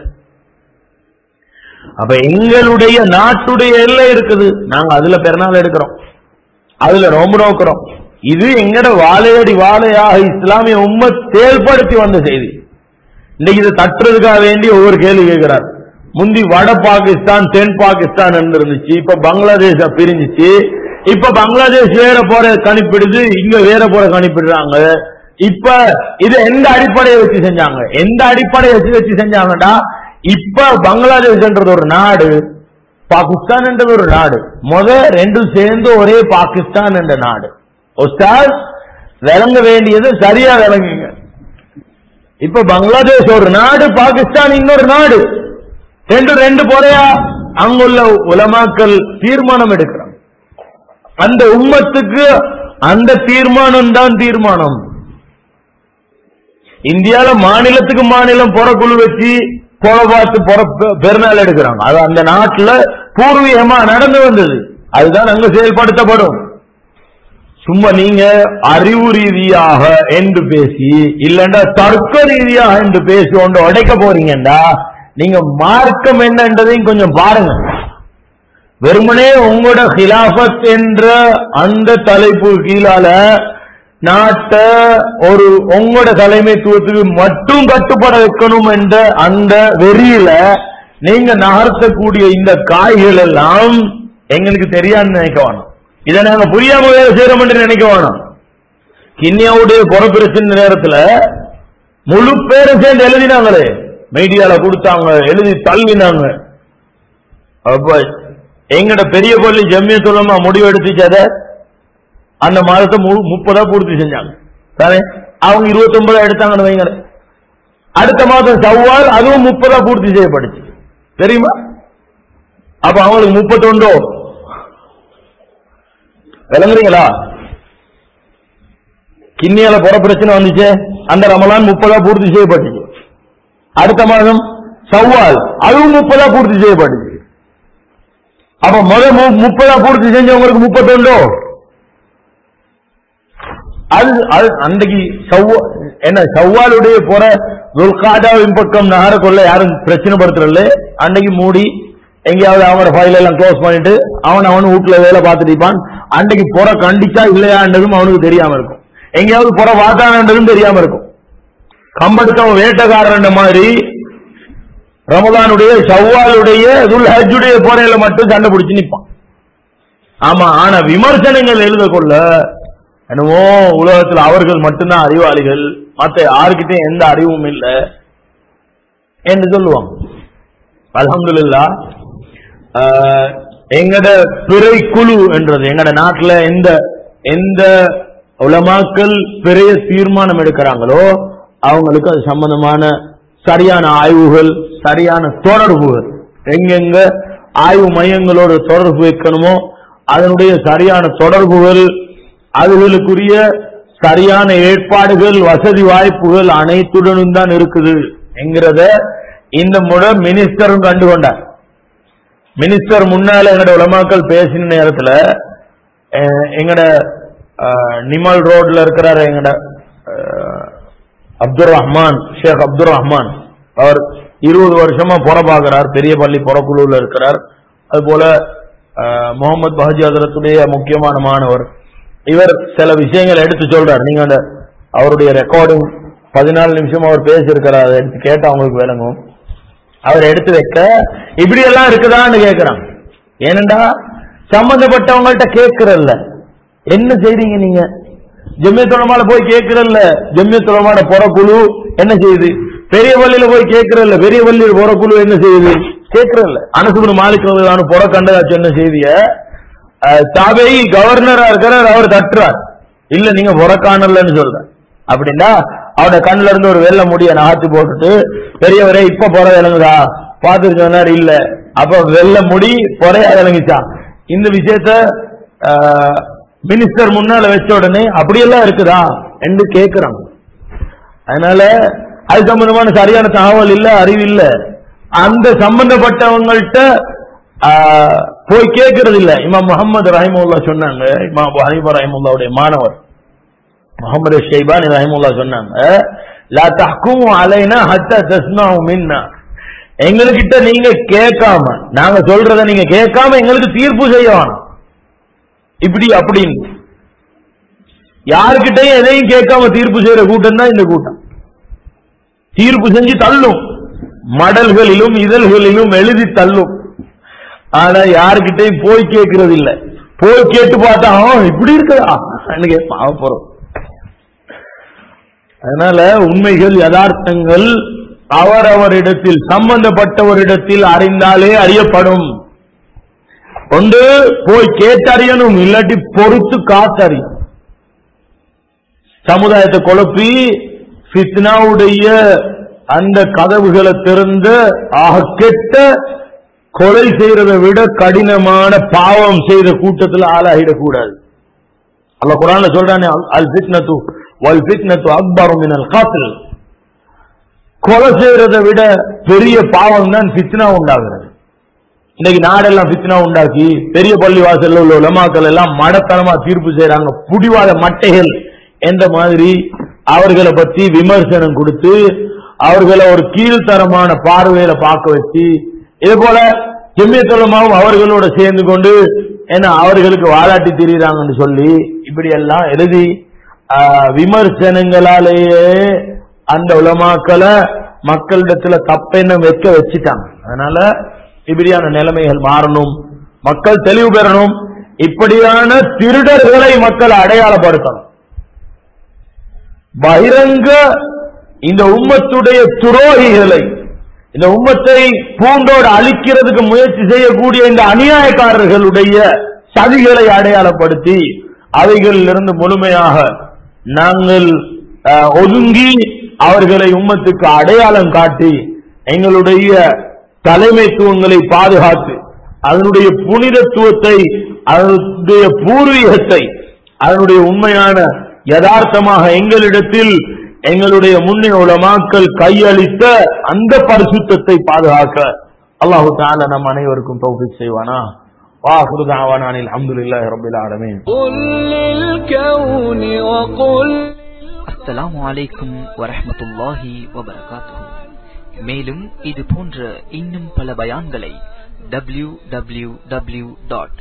Speaker 1: அப்ப எங்களுடைய நாட்டுடைய எல்லை இருக்குது நாங்க அதுல பெருநாள் எடுக்கிறோம் அதுல நோம்பு நோக்கிறோம் இது எங்கட வாழையடி வாழையாக இஸ்லாமிய உண்மை செயல்படுத்தி வந்த செய்தி இன்னைக்கு இதை தட்டுறதுக்காக வேண்டி ஒவ்வொரு கேள்வி கேட்கிறார் முந்தி வட பாகிஸ்தான் தென் பாகிஸ்தான் இருந்துச்சு இப்ப பங்களாதேஷ பிரிஞ்சிச்சு இப்ப பங்களாதேஷ் வேற போற கணிப்பிடுது இங்க வேற போற கணிப்பிடுறாங்க இப்ப இது எந்த அடிப்படையை வச்சு செஞ்சாங்க எந்த அடிப்படையை வச்சு வச்சு செஞ்சாங்கடா இப்ப பங்களாதேஷ்ன்றது ஒரு நாடு பாகிஸ்தான் என்றது ஒரு நாடு முத ரெண்டும் சேர்ந்து ஒரே பாகிஸ்தான் என்ற நாடு உஸ்தாத் விளங்க வேண்டியது சரியா விளங்குங்க இப்ப பங்களாதேஷ் ஒரு நாடு பாகிஸ்தான் இன்னொரு நாடு ரெண்டு ரெண்டு போறையா அங்குள்ள உலமாக்கள் தீர்மானம் எடுக்கிறாங்க அந்த உம்மத்துக்கு அந்த தீர்மானம் தான் தீர்மானம் இந்தியால மாநிலத்துக்கு மாநிலம் புறக்குழு வச்சு புற பார்த்து புற பெ- பெருநாள் எடுக்கிறாங்க அது அந்த நாட்டுல பூர்வீகமா நடந்து வந்தது அதுதான் அங்க செயல்படுத்தப்படும் சும்மா நீங்க அறிவு ரீதியாக என்று பேசி இல்லண்டா தர்க்க ரீதியாக என்று பேசி ஒன்று உடைக்க போறீங்கடா நீங்க மார்க்கம் என்னன்றதையும் கொஞ்சம் பாருங்க வெறுமனே உங்களோட ஹிலாஃபத் என்ற அந்த தலைப்பு கீழால நாட்டை ஒரு உங்களோட தலைமைத்துவத்துக்கு மட்டும் கட்டுப்பட வைக்கணும் என்ற அந்த வெறியில நீங்க நகர்த்தக்கூடிய இந்த காய்கள் எல்லாம் எங்களுக்கு தெரியாதுன்னு நினைக்க வேணாம் இதை நாங்க புரியாம வேலை செய்யறோம் என்று நினைக்க வேணாம் கிண்ணியாவுடைய பொறப்பிரச்சனை நேரத்துல முழு பேரும் சேர்ந்து எழுதினாங்களே மீடியால கொடுத்தாங்க எழுதி தள்ளினாங்க அப்ப எங்கட பெரிய பள்ளி ஜம்மியத்துலமா முடிவு எடுத்துச்சத அந்த மாதத்தை மு- முப்பதா பூர்த்தி செஞ்சாங்க தானே அவங்க இருபத்தி ஒன்பதா எடுத்தாங்கன்னு வைங்க அடுத்த மாதம் சவ்வால் அதுவும் முப்பதா பூர்த்தி செய்யப்பட்டுச்சு தெரியுமா அப்ப அவங்களுக்கு முப்பத்தொண்டோ விளங்குறீங்களா கிண்ணியால புற பிரச்சனை வந்துச்சு அந்த ரமலான் முப்பதா பூர்த்தி செய்யப்பட்டுச்சு அடுத்த மாதம் சவ்வால் அதுவும் முப்பதா பூர்த்தி செய்யப்பட்டுச்சு அப்ப முத மு- முப்பதா பூர்த்தி செஞ்சவங்களுக்கு முப்பத்தொண்டோ அது அது அன்றைக்கு சவ்வா என்ன சவ்வாலுடைய புற துல்காதாவின் பக்கம் நகர கொள்ள யாரும் பிரச்சனை படுத்துறல அன்னைக்கு மூடி எங்கேயாவது அவனோட ஃபைல் எல்லாம் க்ளோஸ் பண்ணிட்டு அவன் அவன் வீட்டுல வேலை பார்த்துட்டு இருப்பான் அன்னைக்கு புற கண்டிச்சா இல்லையான்றதும் அவனுக்கு தெரியாம இருக்கும் எங்கேயாவது புற வாத்தானன்றதும் தெரியாம இருக்கும் கம்படுத்தவன் வேட்டக்காரன் மாதிரி ரமலானுடைய சவ்வாலுடைய துல் ஹஜ்ஜுடைய போரையில மட்டும் சண்டை பிடிச்சு நிப்பான் ஆமா ஆனா விமர்சனங்கள் எழுத கொள்ள என்னமோ உலகத்துல அவர்கள் மட்டும்தான் அறிவாளிகள் மத்த யாருக்கிட்டையும் எந்த அறிவும் இல்லை என்று சொல்லுவாங்க அல்ஹம்துலில்லாஹ் ஆஹ், எங்கட பிறை குழு என்றது எங்கட நாட்டுல எந்த எந்த உலமாக்கள் பெரிய தீர்மானம் எடுக்கிறாங்களோ அவங்களுக்கு அது சம்பந்தமான சரியான ஆய்வுகள் சரியான தொடர்புகள் எங்கெங்க ஆய்வு மையங்களோட தொடர்பு வைக்கணுமோ அதனுடைய சரியான தொடர்புகள் அதுகளுக்குரிய சரியான ஏற்பாடுகள் வசதி வாய்ப்புகள் அனைத்துடனும் தான் இருக்குது என்கிறத இந்த முறை மினிஸ்டரும் கண்டுகொண்டார் மினிஸ்டர் முன்னால எங்கட உலமாக்கள் பேசின நேரத்துல அஹ், எங்கட அஹ், நிமல் ரோட்ல இருக்கிறார் எங்கட அஹ், அப்துல் ரஹ்மான் ஷேக் அப்துல் ரஹ்மான் அவர் இருபது வருஷமா புற பார்க்கிறார் பெரிய பள்ளி புறக்குழுவில் இருக்கிறார் அதுபோல அஹ், முகமது பஹஜி ஹசரத்துடைய முக்கியமான மாணவர் இவர் சில விஷயங்களை எடுத்து சொல்றார் நீங்க அந்த அவருடைய ரெக்கார்டிங் பதினாலு நிமிஷம் அவர் பேசியிருக்கிறார் அதை எடுத்து கேட்டா அவங்களுக்கு விளங்கும் அவர் எடுத்து வைக்க இப்படி எல்லாம் இருக்குதான்னு கேக்குறான் ஏனண்டா சம்பந்தப்பட்டவங்கள்ட்ட கேட்கறல்ல என்ன செய்றீங்க நீங்க ஜெம்மியத்துலமால போய் கேட்கறல்ல ஜெம்மியத்துலமான புறக்குழு என்ன செய்யுது பெரிய பள்ளியில போய் கேட்கறல்ல பெரிய பள்ளியில் புறக்குழு என்ன செய்யுது கேட்கறல்ல அனசுபுரம் மாலிக் புற கண்டதா சொன்ன செய்திய தாபை கவர்னரா இருக்கிறார் அவர் தட்டுறார் இல்ல நீங்க புறக்கானல்லன்னு சொல்ற அப்படின்னா அவட கண்ணுல இருந்து ஒரு வெள்ள முடிய நகர்த்தி போட்டுட்டு பெரியவரே இப்ப புற விளங்குதா பார்த்துட்டு சொன்னார் இல்ல அப்ப வெள்ள முடி புறையா விளங்குச்சான் இந்த விஷயத்த மினிஸ்டர் முன்னால வச்ச உடனே அப்படியெல்லாம் இருக்குதா என்று கேக்குறாங்க அதனால அது சம்பந்தமான சரியான தகவல் இல்ல அறிவு இல்ல அந்த சம்பந்தப்பட்டவங்கள்ட்ட ஆஹ், போய் கேட்கறது இல்ல இமாம் முகமது ரஹிமுல்லா சொன்னாங்க இமாம் அபு ஹனீஃபா ரஹிமுல்லாவுடைய மாணவர் முகமது ஷைபானி ரஹிமுல்லா சொன்னாங்க லா தஹ்குமு அலைனா ஹத்தா தஸ்மாஉ மின்னா எங்ககிட்ட நீங்க கேட்காம நாங்க சொல்றத நீங்க கேட்காம எங்களுக்கு தீர்ப்பு செய்ய வேணாம் இப்படி அப்படின்னு யாருக்கிட்டையும் எதையும் கேட்காம தீர்ப்பு செய்யற கூட்டம் தான் இந்த கூட்டம் தீர்ப்பு செஞ்சு தள்ளும் மடல்களிலும் இதழ்களிலும் எழுதி தள்ளும் ஆனா யாருக்கிட்டையும் போய் கேட்கறது இல்ல போய் கேட்டு பார்த்தா "ஆ, இப்படி இருக்குதா கேட்பான் போறோம் அதனால உண்மைகள் யதார்த்தங்கள் அவரவரிடத்தில் சம்பந்தப்பட்டவரிடத்தில் அறிந்தாலே அறியப்படும் ஒன்று போய் கேட்டறியணும் இல்லாட்டி பொறுத்து காத்தறியும் சமுதாயத்தை குழப்பி ஃபித்னாவுடைய அந்த கதவுகளை திறந்த ஆக கெட்ட கொலை செய்யறதை விட கடினமான பாவம் செய்த கூட்டத்தில் ஆளாகிடக்கூடாது அல்லாஹ் குரான்ல சொல்றானே அல்- அல் ஃபித்னத்து வல் ஃபித்னத்து அக்பரு மினல் காத்தில் கொலை செய்யறதை விட பெரிய பாவம் தான் ஃபித்னா உண்டாகிறது இன்னைக்கு நாடெல்லாம் ஃபித்னா உண்டாக்கி பெரிய பள்ளி வாசல்ல உள்ள உலமாக்கள் எல்லாம் மடத்தனமா தீர்ப்பு செய்றாங்க புடிவாத மட்டைகள் என்ற மாதிரி அவர்களை பத்தி விமர்சனம் கொடுத்து அவர்களை ஒரு கீழ்த்தரமான பார்வையில பார்க்க வச்சு இதே போல ஜெம்மியத்துலமாவும் அவர்களோட சேர்ந்து கொண்டு என்ன அவர்களுக்கு வாலாட்டி திரியிறாங்கன்னு சொல்லி இப்படி எல்லாம் எழுதி ஆஹ், விமர்சனங்களாலேயே அந்த உலமாக்களை மக்களிடத்துல தப்பெண்ணம் வைக்க வச்சுட்டாங்க அதனால இப்படியான நிலைமைகள் மாறணும் மக்கள் தெளிவு பெறணும் இப்படியான திருடர்களை மக்கள் அடையாளப்படுத்தணும் பகிரங்க இந்த உம்மத்துடைய துரோகிகளை இந்த உம்மத்தை பூண்டோடு அழிக்கிறதுக்கு முயற்சி செய்யக்கூடிய இந்த அநியாயக்காரர்களுடைய சதிகளை அடையாளப்படுத்தி அவைகளிலிருந்து முழுமையாக நாங்கள் அஹ், ஒதுங்கி அவர்களை உம்மத்துக்கு அடையாளம் காட்டி எங்களுடைய தலைமைத்துவங்களை பாதுகாத்து அதனுடைய புனிதத்துவத்தை அதனுடைய பூர்வீகத்தை அதனுடைய உண்மையான யதார்த்தமாக எங்களிடத்தில் எங்களுடைய முன்னே உலமாக்கள் கையளித்த அந்த பரிசுத்தத்தை பாதுகாக்க அல்லாஹு தால நம் அனைவருக்கும் தௌஃபீக் செய்வானா واخر دعوانا ان الحمد لله رب العالمين
Speaker 2: قل للكون وقل
Speaker 3: அஸ்ஸலாமு அலைக்கும் வரஹ்மத்துல்லாஹி வபரகாத்துஹு மேலும் இது போன்ற இன்னும் பல பயான்களை W W W dot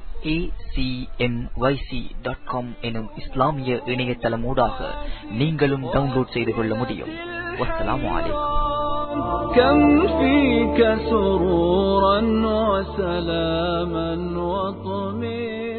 Speaker 3: dot com எனும் இஸ்லாமிய இணையதளமூடாக நீங்களும் டவுன்லோட் செய்து கொள்ள முடியும் வஸ்ஸலாமு அலைக்கும்
Speaker 2: كم فيك سرورا وسلاما وطمئنا